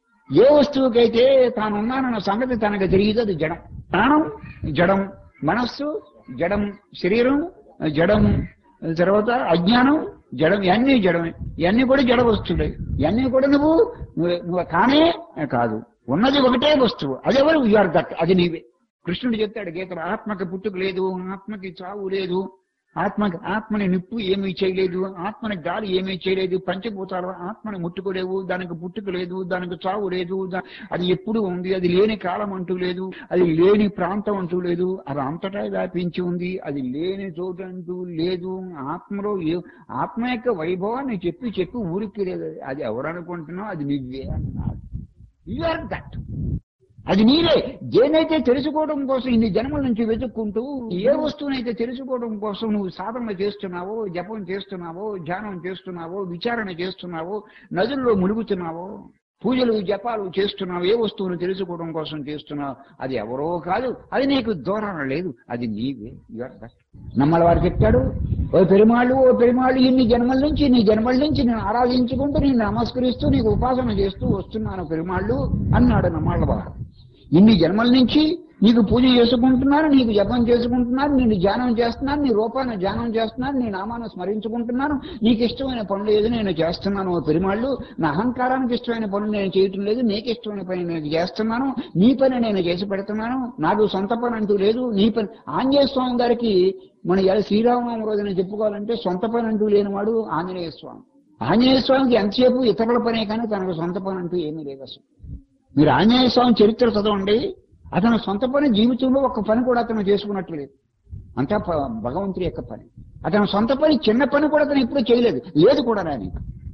ఏ వస్తువుకైతే తాను ఉన్నానన్న సంగతి తనకు తెలియదు అది జడం ప్రాణం జడం మనస్సు జడం శరీరం జడం తర్వాత అజ్ఞానం జడం ఇవన్నీ జడమే ఇవన్నీ కూడా జడ వస్తువులే ఇవన్నీ కూడా నువ్వు నువ్వు- నువ్వు కానే కాదు ఉన్నది ఒకటే వస్తువు అది ఎవరు యూఆర్ దట్ అది నీవే కృష్ణుడు చెప్తాడు గీతలో ఆత్మకి పుట్టుక లేదు ఆత్మకి చావు లేదు ఆత్మకి ఆత్మని నిప్పు ఏమీ చేయలేదు ఆత్మని గాలి ఏమీ చేయలేదు పంచభూతాలు ఆత్మని ముట్టుకోలేవు దానికి పుట్టుక లేదు దానికి చావు లేదు దా- అది ఎప్పుడు ఉంది అది లేని కాలం అంటూ లేదు అది లేని ప్రాంతం అంటూ లేదు అది అంతటా వ్యాపించి ఉంది అది లేని చోటు అంటూ లేదు ఆత్మలో ఏ ఆత్మ యొక్క వైభవాన్ని చెప్పి చెప్పి ఊరికి లేదు అది ఎవరు అనుకుంటున్నావు అది నువ్వే అన్నాడు యు ఆర్ దట్ అది నీరే దేనైతే తెలుసుకోవడం కోసం ఇన్ని జన్మల నుంచి వెతుక్కుంటూ ఏ వస్తువునైతే తెలుసుకోవడం కోసం నువ్వు సాధన చేస్తున్నావో జపం చేస్తున్నావో ధ్యానం చేస్తున్నావో విచారణ చేస్తున్నావో నదుల్లో మునుగుతున్నావో పూజలు జపాలు చేస్తున్నావు ఏ వస్తువును తెలుసుకోవడం కోసం చేస్తున్నావు అది ఎవరో కాదు అది నీకు దూరం లేదు అది నీవే You are that. నమ్మల వారు చెప్తాడు ఓ పెరుమాళ్ళు ఓ పెరుమాళ్ళు ఇన్ని జన్మల నుంచి నీ జన్మల నుంచి నేను ఆరాధించుకుంటూ నేను నమస్కరిస్తూ నీకు ఉపాసన చేస్తూ వస్తున్నాను పెరుమాళ్ళు అన్నాడు నమ్మళ్ళ వారు ఇన్ని జన్మల నుంచి నీకు పూజ చేసుకుంటున్నాను నీకు జపం చేసుకుంటున్నాను నేను ధ్యానం చేస్తున్నాను నీ రూపాన్ని ధ్యానం చేస్తున్నాను నీ నామాన్ని స్మరించుకుంటున్నాను నీకు ఇష్టమైన పనులు ఏదో నేను చేస్తున్నాను ఓ పెరుమాళ్ళు నా అహంకారానికి ఇష్టమైన పనులు నేను చేయటం లేదు నీకు ఇష్టమైన పని నేను చేస్తున్నాను నీ పని నేను చేసి పెడుతున్నాను నాకు సొంత పని అంటూ లేదు నీ పని ఆంజనేయ స్వామి గారికి మన ఇలా శ్రీరామనవమి రోజున చెప్పుకోవాలంటే సొంత పని అంటూ లేనివాడు ఆంజనేయ స్వామి ఆంజనేయ స్వామికి ఎంతసేపు ఇతరుల పనే కానీ తనకు సొంత పని అంటూ ఏమీ లేదు అసలు మీరు ఆంజనేయ స్వామి చరిత్ర చదవండి అతను సొంత పని జీవితంలో ఒక్క పని కూడా అతను చేసుకున్నట్లు లేదు అంతా ప- భగవంతుడి యొక్క పని అతను సొంత పని చిన్న పని కూడా అతను ఎప్పుడూ చేయలేదు లేదు కూడా రాని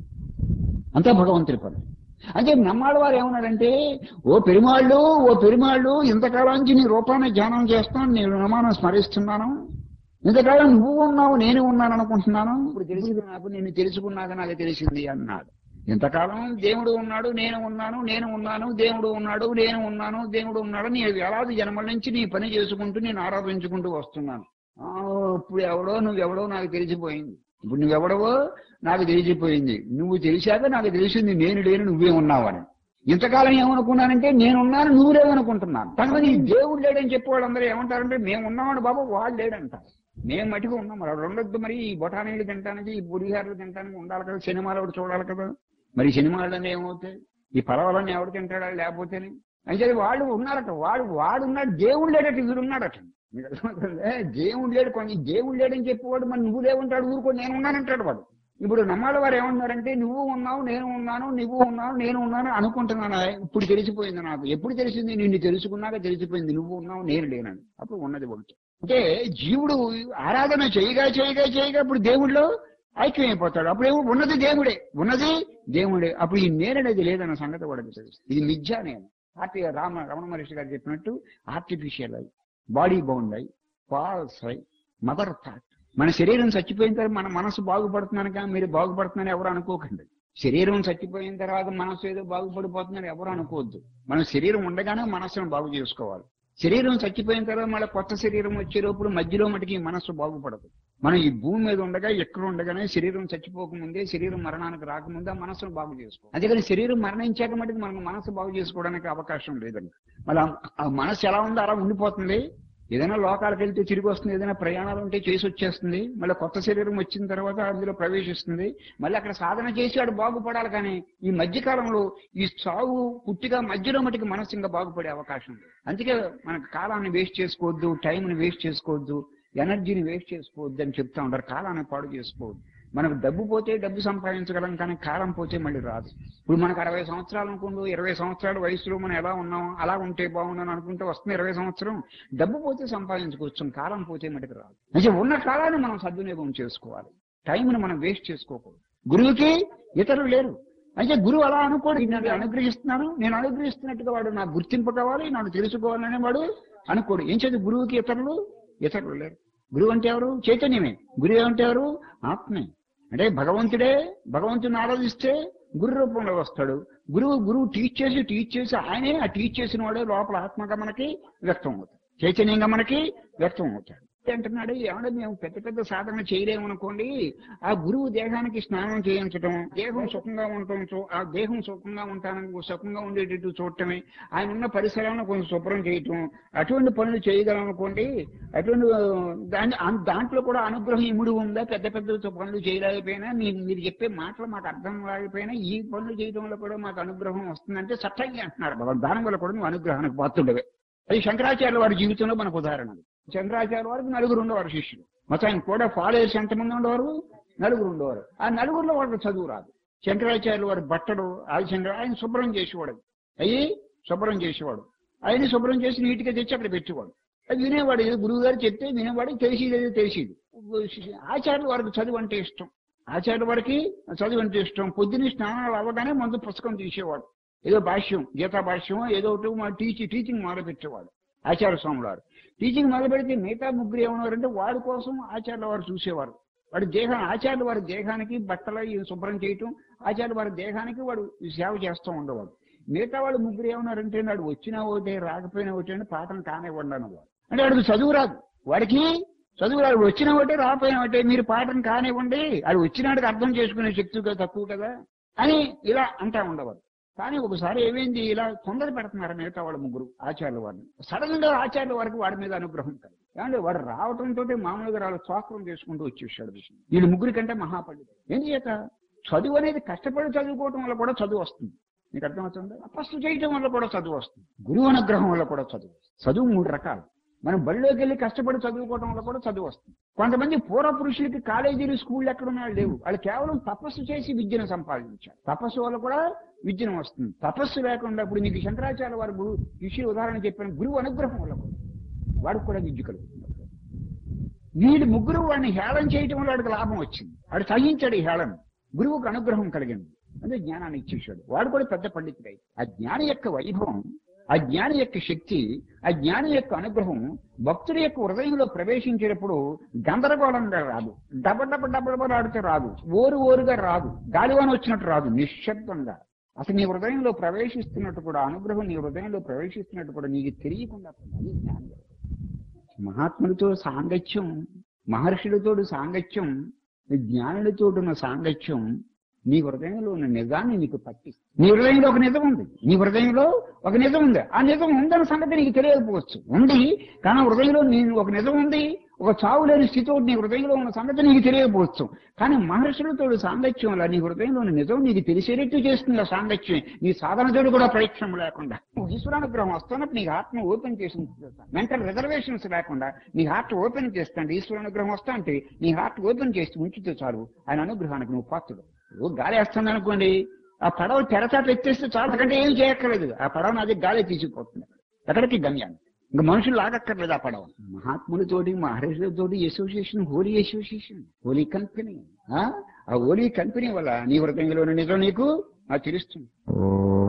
అంతా భగవంతుడి పని అంటే నమ్మాళ్ళ వారు ఏమన్నాడంటే ఓ పెరుమాళ్ళు ఓ పెరుమాళ్ళు ఇంతకాలం నుంచి నీ రూపాన్ని ధ్యానం చేస్తాను నేను నమానం స్మరిస్తున్నాను ఇంతకాలం నువ్వు ఉన్నావు నేను ఉన్నాను అనుకుంటున్నాను ఇప్పుడు తెలిసింది నాకు నిన్ను తెలుసుకున్నాక నాకు తెలిసింది అన్నాడు ఇంతకాలం దేవుడు ఉన్నాడు నేను ఉన్నాను నేను ఉన్నాను దేవుడు ఉన్నాడు నేను ఉన్నాను దేవుడు ఉన్నాడు నీ వేలాది జన్మల నుంచి నీ పని చేసుకుంటూ నేను ఆరాధించుకుంటూ వస్తున్నాను ఆ, ఇప్పుడు ఎవడో నువ్వెవడో నాకు తెలిసిపోయింది ఇప్పుడు నువ్వెవడవో నాకు తెలిసిపోయింది నువ్వు తెలిసాక నాకు తెలిసింది నేను లేను నువ్వే ఉన్నావని ఇంతకాలం ఏమనుకున్నానంటే నేనున్నాను నువ్వు లేవనుకుంటున్నాను కొంతమంది ఈ దేవుడు లేడని చెప్పేవాళ్ళందరూ ఏమంటారంటే మేము ఉన్నామని బాబు వాడు లేడంటారు మేము మటుకు ఉన్నాం మరి రెండొద్దు మరి ఈ బొటానీలు తినడానికి ఈ పులిహారలు తినడానికి ఉండాలి కదా సినిమాలు ఒకటి చూడాలి కదా మరి సినిమాలన్నీ ఏమవుతాయి ఈ పలవలన్నీ ఎవడు తింటాడా లేకపోతేనే అంటే వాళ్ళు ఉన్నారట వాడు వాడు ఉన్నాడు దేవుడు లేడట వీడు ఉన్నాడట మీకు అర్థమవుతుందా? దేవుడు లేడు కొంచెం దేవుడు లేడని చెప్పేవాడు మరి నువ్వు లేవుంటాడు ఊరుకో నేను ఉన్నానంటాడు వాడు ఇప్పుడు నమ్మాల వారు ఏమన్నారంటే నువ్వు ఉన్నావు నేను ఉన్నాను నువ్వు ఉన్నావు నేను ఉన్నాను అనుకుంటున్నాను ఇప్పుడు తెలిసిపోయింది నాకు ఎప్పుడు తెలిసింది నిన్ను తెలుసుకున్నాక తెలిసిపోయింది నువ్వు ఉన్నావు నేను లేనని అప్పుడు ఉన్నది ఒకటి అంటే జీవుడు ఆరాధన చేయగా చేయగా చేయగా ఇప్పుడు దేవుడిలో ఐక్యమైపోతాడు అప్పుడు ఏమో ఉన్నది దేవుడే ఉన్నది దేవుడే అప్పుడు ఈ నేననేది లేదన్న సంగతి కూడా తెలుసు ఇది మిథ్యా నేను ఆర్టి రామ రమణ మహర్షి గారు చెప్పినట్టు ఆర్టిఫిషియల్ అయి బాడీ బౌండ్ అయి ఫాల్స్ అయి మదర్ థాట్ మన శరీరం చచ్చిపోయిన తర్వాత మన మనసు బాగుపడుతున్నాను కానీ మీరు బాగుపడుతున్నారని ఎవరు అనుకోకండి శరీరం చచ్చిపోయిన తర్వాత మనసు ఏదో బాగుపడిపోతుందని ఎవరు అనుకోవద్దు మన శరీరం ఉండగానే మనసును బాగు చేసుకోవాలి శరీరం చచ్చిపోయిన తర్వాత మళ్ళీ కొత్త శరీరం వచ్చేటప్పుడు మధ్యలో మటుకి ఈ మనస్సు బాగుపడదు మనం ఈ భూమి మీద ఉండగా ఎక్కడ ఉండగానే శరీరం చచ్చిపోకముందే శరీరం మరణానికి రాకముందే ఆ మనసును బాగు చేసుకో అందుకని శరీరం మరణించాక మటుకు మనకు మనసు బాగు చేసుకోవడానికి అవకాశం లేదండి మళ్ళీ ఆ- ఆ మనసు ఎలా ఉందో అలా ఉండిపోతుంది ఏదైనా లోకాలకు వెళ్తే తిరిగి వస్తుంది ఏదైనా ప్రయాణాలు ఉంటే చేసి వచ్చేస్తుంది మళ్ళీ కొత్త శరీరం వచ్చిన తర్వాత అందులో ప్రవేశిస్తుంది మళ్ళీ అక్కడ సాధన చేసి వాడు బాగుపడాలి కానీ ఈ మధ్య కాలంలో ఈ సాగు పుట్టిగా మధ్యలో మటుకు మనసు ఇంకా బాగుపడే అవకాశం ఉంది అందుకే మనకు కాలాన్ని వేస్ట్ చేసుకోవద్దు టైంని వేస్ట్ చేసుకోవద్దు ఎనర్జీని వేస్ట్ చేసుకోవద్దు అని చెప్తా ఉంటారు కాలాన్ని పాడు చేసుకోవద్దు మనకు డబ్బు పోతే డబ్బు సంపాదించగలం కానీ కాలం పోతే మళ్ళీ రాదు ఇప్పుడు మనకు అరవై సంవత్సరాలు అనుకుంటూ ఇరవై సంవత్సరాల వయసులో మనం ఎలా ఉన్నాం అలా ఉంటే బాగుందని అనుకుంటే వస్తుంది ఇరవై సంవత్సరం డబ్బు పోతే సంపాదించుకోవచ్చు కాలం పోతే మటుకు రాదు అంటే ఉన్న కాలాన్ని మనం సద్వినియోగం చేసుకోవాలి టైంని మనం వేస్ట్ చేసుకోకూడదు గురువుకి ఇతరులు లేరు అయితే గురువు అలా అనుకోడు నేను అనుగ్రహిస్తున్నాను నేను అనుగ్రహిస్తున్నట్టుగా వాడు నాకు గుర్తింపు కావాలి నాకు తెలుసుకోవాలని వాడు అనుకోడు ఏం చేతి గురువుకి ఇతరులు ఇతరులు లేరు గురువు అంటే ఎవరు చైతన్యమే గురువు అంటే ఎవరు ఆత్మే అంటే భగవంతుడే భగవంతుని ఆరాధిస్తే గురు రూపంలో వస్తాడు గురువు గురువు టీచ్ చేసి టీచ్ చేసి ఆయనే ఆ టీచ్ చేసిన వాడే లోపల ఆత్మగా మనకి వ్యక్తం అవుతాడు చైతన్యంగా మనకి వ్యక్తం అవుతాడు అంటున్నాడు ఏమన్నా మేము పెద్ద పెద్ద సాధన చేయలేము అనుకోండి ఆ గురువు దేహానికి స్నానం చేయించడం దేహం సుఖంగా ఉండటం చూ- ఆ దేహం సుఖంగా ఉంటానికి సుఖంగా ఉండేటట్టు చూడటమే ఆయన ఉన్న పరిసరాలను కొంచెం శుభ్రం చేయటం అటువంటి పనులు చేయగలం అనుకోండి అటువంటి ఆ, దాని ఆ- దాంట్లో కూడా అనుగ్రహం ఇముడు ఉందా పెద్ద పెద్ద పనులు చేయలేకపోయినా మీరు మీరు చెప్పే మాటలు మాకు అర్థం కాకపోయినా ఈ పనులు చేయడంలో కూడా మాకు అనుగ్రహం వస్తుందంటే సత్యంగా అంటున్నారు భగవాన్ దానం వల్ల కూడా నువ్వు అనుగ్రహానికి పాత్రుడవే అది శంకరాచార్య వారి జీవితంలో మనకు ఉదాహరణ అది. శంకరాచార్య వారికి నలుగురు ఉండేవారు శిష్యులు మొత్తం ఆయన కూడా ఫాలోయర్స్ ఎంతమంది ఉండేవారు నలుగురు ఉండేవారు ఆ నలుగురిలో వాళ్ళకి చదువు రాదు శంకరాచార్యులు వారి బట్టలు ఆది శంకర ఆయన శుభ్రం చేసేవాడు అయ్యి శుభ్రం చేసేవాడు ఆయన శుభ్రం చేసి నీట్గా తెచ్చి అక్కడ పెట్టేవాడు అది వినేవాడు ఏదో గురువు గారు చెప్తే వినేవాడు తెలిసేది ఏదో తెలిసేది ఆచార్యులు వారికి చదువు అంటే ఇష్టం ఆచార్యుల వారికి చదువు అంటే ఇష్టం పొద్దున్న స్నానాలు అవ్వగానే ముందు పుస్తకం తీసేవాడు ఏదో భాష్యం గీతా భాష్యం ఏదో ఒకటి మా టీచి టీచింగ్ మొదలు పెట్టేవాడు ఆచార్య స్వాములు వారు టీచింగ్ మొదలు పెడితే మిగతా ముగ్గురు ఏమన్నారంటే వాడి కోసం ఆచార్యుల వారు చూసేవారు వాడి దేహం ఆచార్యుల వారి దేహానికి బట్టలు ఇవి శుభ్రం చేయటం ఆచార్యుల వారి దేహానికి వాడు సేవ చేస్తూ ఉండేవాడు మిగతా వాళ్ళు ముగ్గురు ఏమన్నారంటే వాడు వచ్చినా ఒకటే రాకపోయినా ఒకటే అని పాఠం కానివ్వండి అన్నవాడు అంటే వాడికి చదువు రాదు వాడికి చదువు రాదు వచ్చిన ఒకటే రాకపోయినా ఒకటే మీరు పాఠం కానివ్వండి అది వచ్చినాడికి అర్థం చేసుకునే శక్తి కదా తక్కువ కదా అని ఇలా అంటా ఉండేవారు కానీ ఒకసారి ఏమైంది ఇలా తొందర పెడుతున్నారు మిగతా వాళ్ళ ముగ్గురు ఆచార్యుల వారిని సడన్ గా ఆచార్యుల వారికి వాడి మీద అనుగ్రహం కలిగి ఏమంటే వాడు రావడంతో మామూలుగా వాళ్ళు స్వాస్థం చేసుకుంటూ వచ్చేసాడు వీళ్ళు ముగ్గురి కంటే మహాపండితుడు ఏం చేత చదువు అనేది కష్టపడి చదువుకోవటం వల్ల కూడా చదువు వస్తుంది మీకు అర్థమవుతుంది తపస్సు చేయటం వల్ల కూడా చదువు వస్తుంది గురువు అనుగ్రహం వల్ల కూడా చదువు వస్తుంది. చదువు మూడు రకాలు మనం బడిలోకి వెళ్ళి కష్టపడి చదువుకోవడం వల్ల కూడా చదువు వస్తుంది కొంతమంది పూర్వ పురుషులకి కాలేజీలు స్కూళ్ళు ఎక్కడ ఉన్నాయో లేవు వాళ్ళు కేవలం తపస్సు చేసి విద్యను సంపాదించారు తపస్సు వల్ల కూడా విద్యను వస్తుంది తపస్సు లేకుండా ఇప్పుడు మీకు శంకరాచార్య వారు గురువు విషయ ఉదాహరణ చెప్పిన గురువు అనుగ్రహం వల్ల కూడా వాడికి కూడా విద్య కలుగుతుంది వీళ్ళు ముగ్గురు వాడిని హేళన చేయటం వల్ల వాడికి లాభం వచ్చింది వాడు సహించాడు ఈ హేళన గురువుకు అనుగ్రహం కలిగింది అంటే జ్ఞానాన్ని ఇచ్చేసాడు వాడు కూడా పెద్ద పండితుడై ఆ జ్ఞాని యొక్క వైభవం ఆ జ్ఞాని యొక్క శక్తి ఆ జ్ఞాని యొక్క అనుగ్రహం భక్తుడి యొక్క హృదయంలో ప్రవేశించేటప్పుడు గందరగోళంగా రాదు డబ్బ డబ్బ డబ్బ డబ్బ ఆడితే రాదు ఓరు ఓరుగా రాదు గాలివాన వచ్చినట్టు రాదు నిశ్శబ్దంగా అసలు నీ హృదయంలో ప్రవేశిస్తున్నట్టు కూడా అనుగ్రహం నీ హృదయంలో ప్రవేశిస్తున్నట్టు కూడా నీకు తెలియకుండా పోతుంది. అది జ్ఞానం మహాత్ములతో సాంగత్యం మహర్షులతో సాంగత్యం జ్ఞానులతో ఉన్న సాంగత్యం నీ హృదయంలో ఉన్న నిజాన్ని నీకు పట్టిస్తుంది నీ హృదయంలో ఒక నిజం ఉంది నీ హృదయంలో ఒక నిజం ఉంది ఆ నిజం ఉందన్న సంగతి నీకు తెలియకపోవచ్చు ఉంది కానీ ఆ హృదయంలో నీ ఒక నిజం ఉంది ఒక చావు లేని స్థితి నీ హృదయంలో ఉన్న సంగతి నీకు తెలియకపోవచ్చు కానీ మహర్షులతో సాంగత్యం వల్ల నీ హృదయంలో ఉన్న నిజం నీకు తెలిసేటట్టు చేస్తుంది ఆ సాంగత్యం నీ సాధనతోడు కూడా ప్రయత్నం లేకుండా ఈశ్వరానుగ్రహం వస్తున్నప్పుడు నీ ఆత్మ ఓపెన్ చేసి మెంటల్ రిజర్వేషన్స్ లేకుండా నీ హార్ట్ ఓపెన్ చేస్తాంటే ఈశ్వరానుగ్రహం వస్తా అంటే నీ హార్ట్ ఓపెన్ చేసి ఉంచితే చాలు ఆయన అనుగ్రహానికి నువ్వు పాత్రుడు ఓ గాలి వేస్తుంది అనుకోండి ఆ పడవ తెరచాట ఎత్తేస్తే చాలు అంతకంటే ఏం చేయక్కర్లేదు ఆ పడవను అది గాలి తీసుకుపోతుంది ఎక్కడికి గమ్యాన్ని ఇంకా మనుషులు లాగక్కర్లేదు ఆ పడవ మహాత్ములతోటి మహర్షులతోటి association holy association holy company ఆ హోలీ కంపెనీ వల్ల నీ హృదయంలో ఉన్న నిజం నీకు నాకు తెలుస్తుంది ఓ